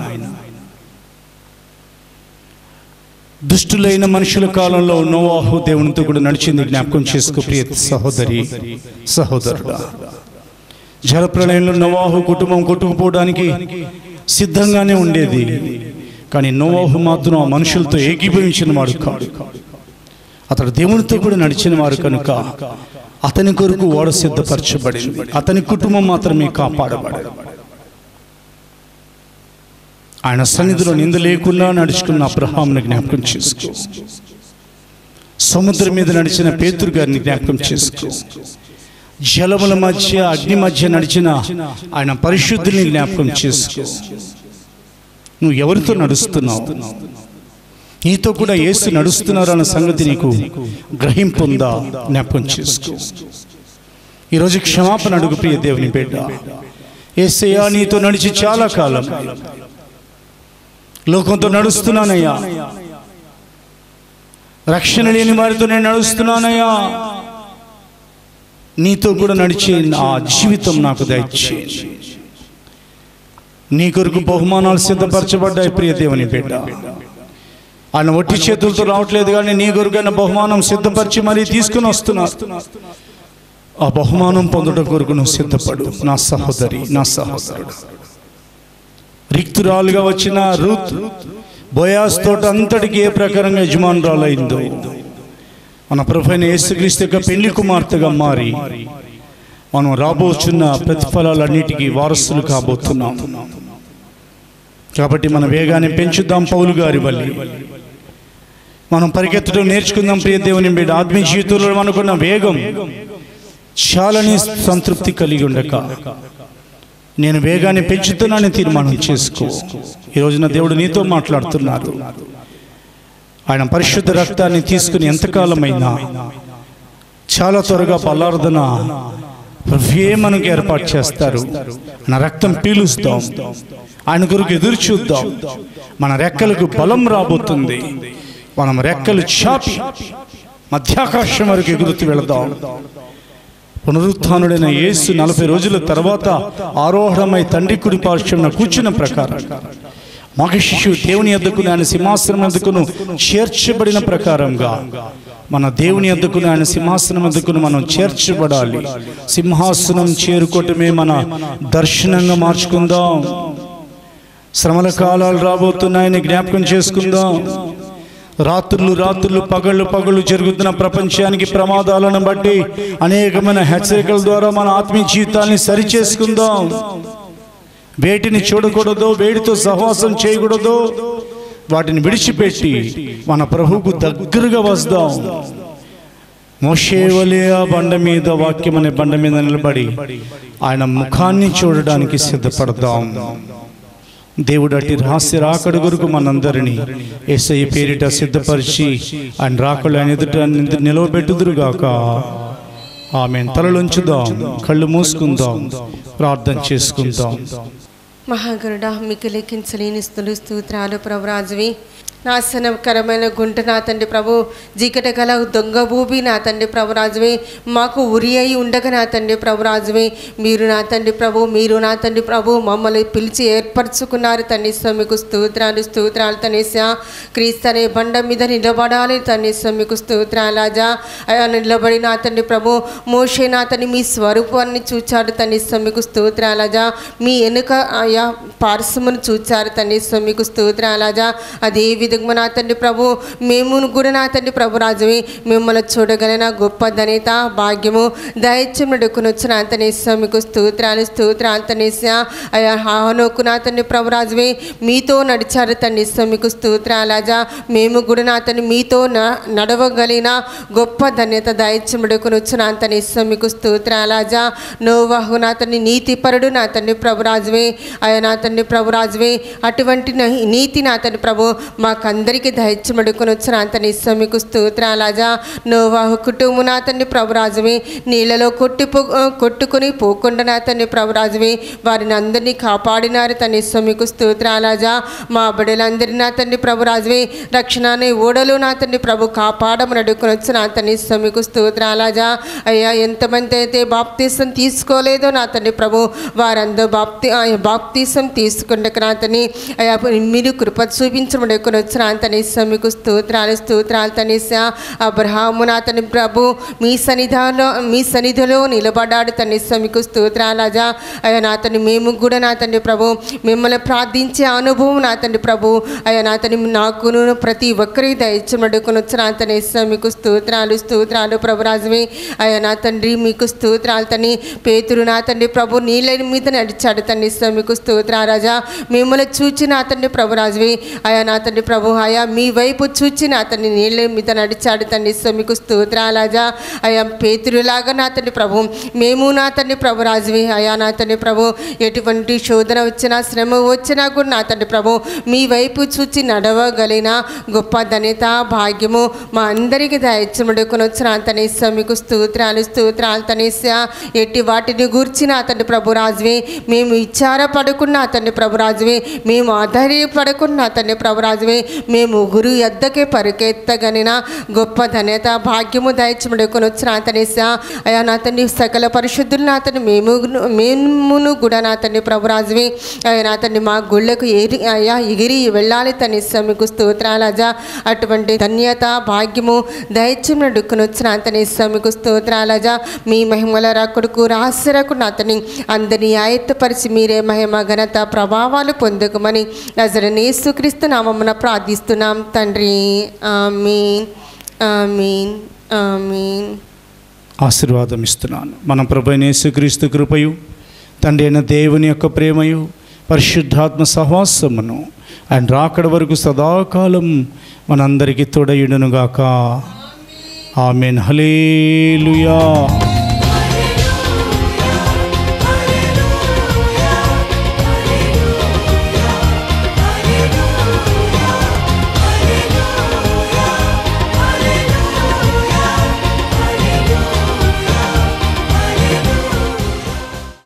దుష్టులైన మనుషుల కాలంలో నోవాహు దేవునితో కూడా నడిచింది జ్ఞాపకం చేసుకో ప్రియ సహోదరి సహోదరుడా జలప్రళయంలో నోవాహు కుటుంబం కొట్టుకుపోవడానికి సిద్ధంగానే ఉండేది కానీ నోవాహు మాత్రం ఆ మనుషులతో ఏకీభవించిన వాడు కాడు అతడు దేవునితో కూడా నడిచిన వారు కనుక అతని కొరకు ఓడ సిద్ధపరచబడింది అతని కుటుంబం మాత్రమే కాపాడబడింది ఆయన సన్నిధిలో నింద లేకుండా నడుచుకున్న అబ్రహాంను జ్ఞాపకం చేసుకో సముద్రం మీద నడిచిన పేతురు గారిని జ్ఞాపకం చేసుకో జలముల మధ్య అగ్ని మధ్య నడిచిన ఆయన పరిశుద్ధిని జ్ఞాపకం చేసుకో నువ్వు ఎవరితో నడుస్తున్నావు నీతో కూడా ఏసు నడుస్తున్నారు అన్న సంగతి నీకు గ్రహింపుందా జ్ఞాపకం చేసుకో ఈరోజు క్షమాపణ అడుగు ప్రియ దేవుని బిడ్డ ఏసయ్యా నీతో నడిచి చాలా కాలం లోకంతో నడుస్తున్నానయ్యా రక్షణ లేని వారితో నేను నడుస్తున్నానయ్యా నీతో కూడా నడిచే ఆ జీవితం నాకు దయచేయండి నీ కొరకు బహుమానాలు సిద్ధపరచబడ్డాయి ప్రియ దేవుని బిడ్డ ఆయన ఒట్టి చేతులతో రావట్లేదు కానీ నీ కొరకైన బహుమానం సిద్ధపరిచి మరీ తీసుకుని వస్తున్నారు ఆ బహుమానం పొందడం కొరకు నువ్వు సిద్ధపడు నా సహోదరి నా సహోదరుడు రిక్తురాలుగా వచ్చిన రూత్ బోయాస్ తోట అంతటికి ఏ ప్రకారంగా యజమానురాలైందో మన ప్రభైన యేసుక్రీస్తు యొక్క పెళ్లి కుమార్తెగా మారి మనం రాబోచున్న ప్రతిఫలాలన్నిటికీ వారసులు కాబోతున్నాం కాబట్టి మన వేగాన్ని పెంచుదాం పౌలు గారి వల్లి మనం పరిగెత్తడం నేర్చుకుందాం ప్రియ దేవుని బిడ్డ ఆత్మీయ జీవితంలో మనకున్న వేగం చాలని సంతృప్తి కలిగి ఉండక నేను వేగాన్ని పెంచుతున్నానని తీర్మానం చేసుకో ఈ రోజున దేవుడు నీతో మాట్లాడుతున్నారు ఆయన పరిశుద్ధ రక్తాన్ని తీసుకుని ఎంతకాలమైనా చాలా త్వరగా పల్లార్దన ప్రభుయే మనకు ఏర్పాటు చేస్తారు మన రక్తం పీలుస్తాం ఆయన కొరకు ఎదురు చూద్దాం మన రెక్కలకు బలం రాబోతుంది మనం రెక్కలు చాపి మధ్యాకాశం వరకు ఎగురుతూ వెళదాం పునరుత్డైన యేసు నలభై రోజుల తర్వాత ఆరోహణమై తండ్రి కుడి పార్శ్వమున కూర్చున్న ప్రకారం మగ శిశువు దేవుని ఎద్దుకుని ఆయన సింహాసనం ఎద్దుకును చేర్చబడిన ప్రకారంగా మన దేవుని ఎద్దుకుని ఆయన సింహాసనం ఎద్దుకుని మనం చేర్చబడాలి సింహాసనం చేరుకోవటమే మన దర్శనంగా మార్చుకుందాం శ్రమల కాలాలు రాబోతున్నాయని జ్ఞాపకం చేసుకుందాం రాత్రులు రాత్రులు పగళ్ళు పగళ్ళు జరుగుతున్న ప్రపంచానికి ప్రమాదాలను బట్టి అనేకమైన హెచ్చరికల ద్వారా మన ఆత్మీయ జీవితాన్ని సరిచేసుకుందాం వేటిని చూడకూడదో వేడితో సహవాసం చేయకూడదో వాటిని విడిచిపెట్టి మన ప్రభువుకు దగ్గరగా వస్తాం మోషేవలే ఆ బండ మీద వాక్యం అనే బండ మీద నిలబడి ఆయన ముఖాన్ని చూడడానికి సిద్ధపడదాం దేవుడు అట్టి రహస్య రాకడు కొరకు మనందరినీ ఏసై పేరిట సిద్ధపరిచి ఆయన రాకడు ఆయన ఎదుట నిలవబెట్టుదురుగాక ఆమె తలలుంచుదాం కళ్ళు మూసుకుందాం ప్రార్థన చేసుకుందాం మహాగరుడ మీకు లెక్కించలేని స్థులు స్తోత్రాలు ప్రభురాజువి నాశనకరమైన గుంట నా తండ్రి ప్రభు జికట గల దొంగ భూమి నా తండ్రి ప్రభురాజువి మాకు ఉరి అయి ఉండగా నా తండ్రి ప్రభురాజువి మీరు నా తండ్రి ప్రభు మీరు నా తండ్రి ప్రభు మమ్మల్ని పిలిచి ఏర్పరచుకున్నారు తన్నిస్తాం మీకు స్తోత్రాలు స్తోత్రాలు తనేసా క్రీస్తనే బండ మీద నిలబడాలి తన్నిస్తాం మీకు స్తోత్రాలాజా అయా నిలబడి నా తండ్రి ప్రభు మోషే నా తండ్రి మీ స్వరూపాన్ని చూచాడు తన్నిస్తాం మీకు స్తోత్రాలాజా మీ వెనుక ఆయా పార్శ్వమును చూచారు తండ్రి మీకు స్తోత్రాలాజా అదే విధంగా నా తండ్రి ప్రభు మేము కూడా నా తండ్రి ప్రభు రాజువి మిమ్మల్ని చూడగలిగిన గొప్ప ధనిత భాగ్యము దయత్యం నడుకుని వచ్చిన అంతనేసా మీకు స్తోత్రాలు స్తోత్రాలు తనేసా అయా హానోకు నా తండ్రి ప్రభు రాజువి మీతో నడిచారు తండ్రి మీకు స్తోత్రాలాజా మేము కూడా నా తండ్రి మీతో న- నడవగలిగిన గొప్ప ధన్యత దయత్యం నడుకుని వచ్చిన అంతనేసా మీకు స్తోత్రాలాజా నోవాహు నా తండ్రి నీతిపరుడు నా తండ్రి ప్రభురాజువే అయ్యా నా తండ్రి ప్రభురాజువే అటువంటి న- నీతి నా తండ్రి ప్రభు మాకందరికీ దయచమడుకొని వచ్చిన అంతని మీకు స్తోత్రాలాజా నోవాహు కుటుంబం నా తండ్రి ప్రభురాజువే నీళ్ళలో కొట్టి కొట్టుకుని పోకుండా నా తండ్రి ప్రభురాజువే వారిని అందరినీ కాపాడినారు తన మీకు స్తోత్రాలాజా మా బిడ్డలందరినీ నా తండ్రి ప్రభురాజువే రక్షణ అనే ఓడలు నా తండ్రి ప్రభు కాపాడమని అడుగుకొని వచ్చిన అంతని మీకు స్తోత్రాలాజా అయ్యా ఎంతమంది అయితే బాప్తీసం తీసుకోలేదో నా తండ్రి ప్రభు వారందరూ బాప్తి ఆ బాప్తీసం తీసుకుంటే నా తండ్రి అయ్యా మీరు కృప చూపించమని ఎక్కుని వచ్చిన అంతని మీకు స్తోత్రాలు స్తోత్రాలు తనేసా అబ్రహాము నా తండ్రి ప్రభు మీ సన్నిధానంలో మీ సన్నిధిలో నిలబడ్డాడు తండ్రి మీకు స్తోత్రాలజా అయ్యా నా తండ్రి మేము కూడా నా తండ్రి ప్రభు మిమ్మల్ని ప్రార్థించే అనుభవం నా తండ్రి ప్రభు అయ్యా నా తండ్రి నాకును ప్రతి ఒక్కరికి దయచమడుకుని వచ్చిన అంతనే మీకు స్తోత్రాలు స్తోత్రాలు ప్రభురాజువి అయ్యా నా తండ్రి మీకు స్తోత్రాలు తని పేతురు నా తండ్రి ప్రభు నీళ్ళ మీద నడిచాడు తండ్రి మీకు స్తోత్రారాజా మిమ్మల్ని చూచి నా తండ్రి ప్రభురాజువి అయా నా తండ్రి ప్రభు అయా మీ వైపు చూచి నా తండ్రి నీళ్ళ మీద నడిచాడు తండ్రి మీకు స్తోత్రాలాజా అయా పేతురులాగా నా తండ్రి ప్రభు మేము నా తండ్రి ప్రభురాజువి అయా నా తండ్రి ప్రభు ఎటువంటి శోధన వచ్చినా శ్రమ వచ్చినా కూడా నా తండ్రి ప్రభు మీ వైపు చూచి నడవగలిగిన గొప్ప ధన్యత భాగ్యము మా అందరికీ దయచముడుకొని వచ్చిన తనేసా మీకు స్తోత్రాలు స్తోత్రాలు తనేసా ఎట్టి వాటిని గూర్చిన అతని ప్రభు రాజువే మేము ఇచ్చార పడుకున్న అతన్ని ప్రభు రాజువే మేము ఆధారపడుకున్న అతన్ని ప్రభు రాజువే మేము గురు ఎద్దకే పరుకెత్తగనిన గొప్ప ధన్యత భాగ్యము దయచముడుకొని వచ్చిన అతనేసా అయా నా తండ్రి సకల పరిశుద్ధులు నా తండ్రి మేము మేమును కూడా నా తండ్రి ప్రభు రాజువే అయ్యా నా తండ్రి మా గుళ్ళకు ఏరి అయ్యా ఎగిరి వెళ్ళాలి తనిస్తా మీకు స్తోత్రాలజా అటువంటి ధన్యత భాగ్యము దయచేయం నడుక్కుని వచ్చిన అంతనిస్తా మీకు స్తోత్రాలజా మీ మహిమల రకుడుకు రహస్యరకు అతని అందరినీ ఆయత్తపరిచి మీరే మహిమ ఘనత ప్రభావాలు పొందుకమని నజరనేసుక్రీస్తు నామమున ప్రార్థిస్తున్నాం తండ్రి ఆమీన్ ఆమీన్ ఆమీన్ ఆశీర్వాదం ఇస్తున్నాను మన ప్రభు అయిన యేసుక్రీస్తు కృపయు తండ్రి అయిన దేవుని యొక్క ప్రేమయు పరిశుద్ధాత్మ సహవాసమును ఆయన రాకడ వరకు సదాకాలం మనందరికీ తోడయుడునుగాక ఆమెన్ హలేలుయా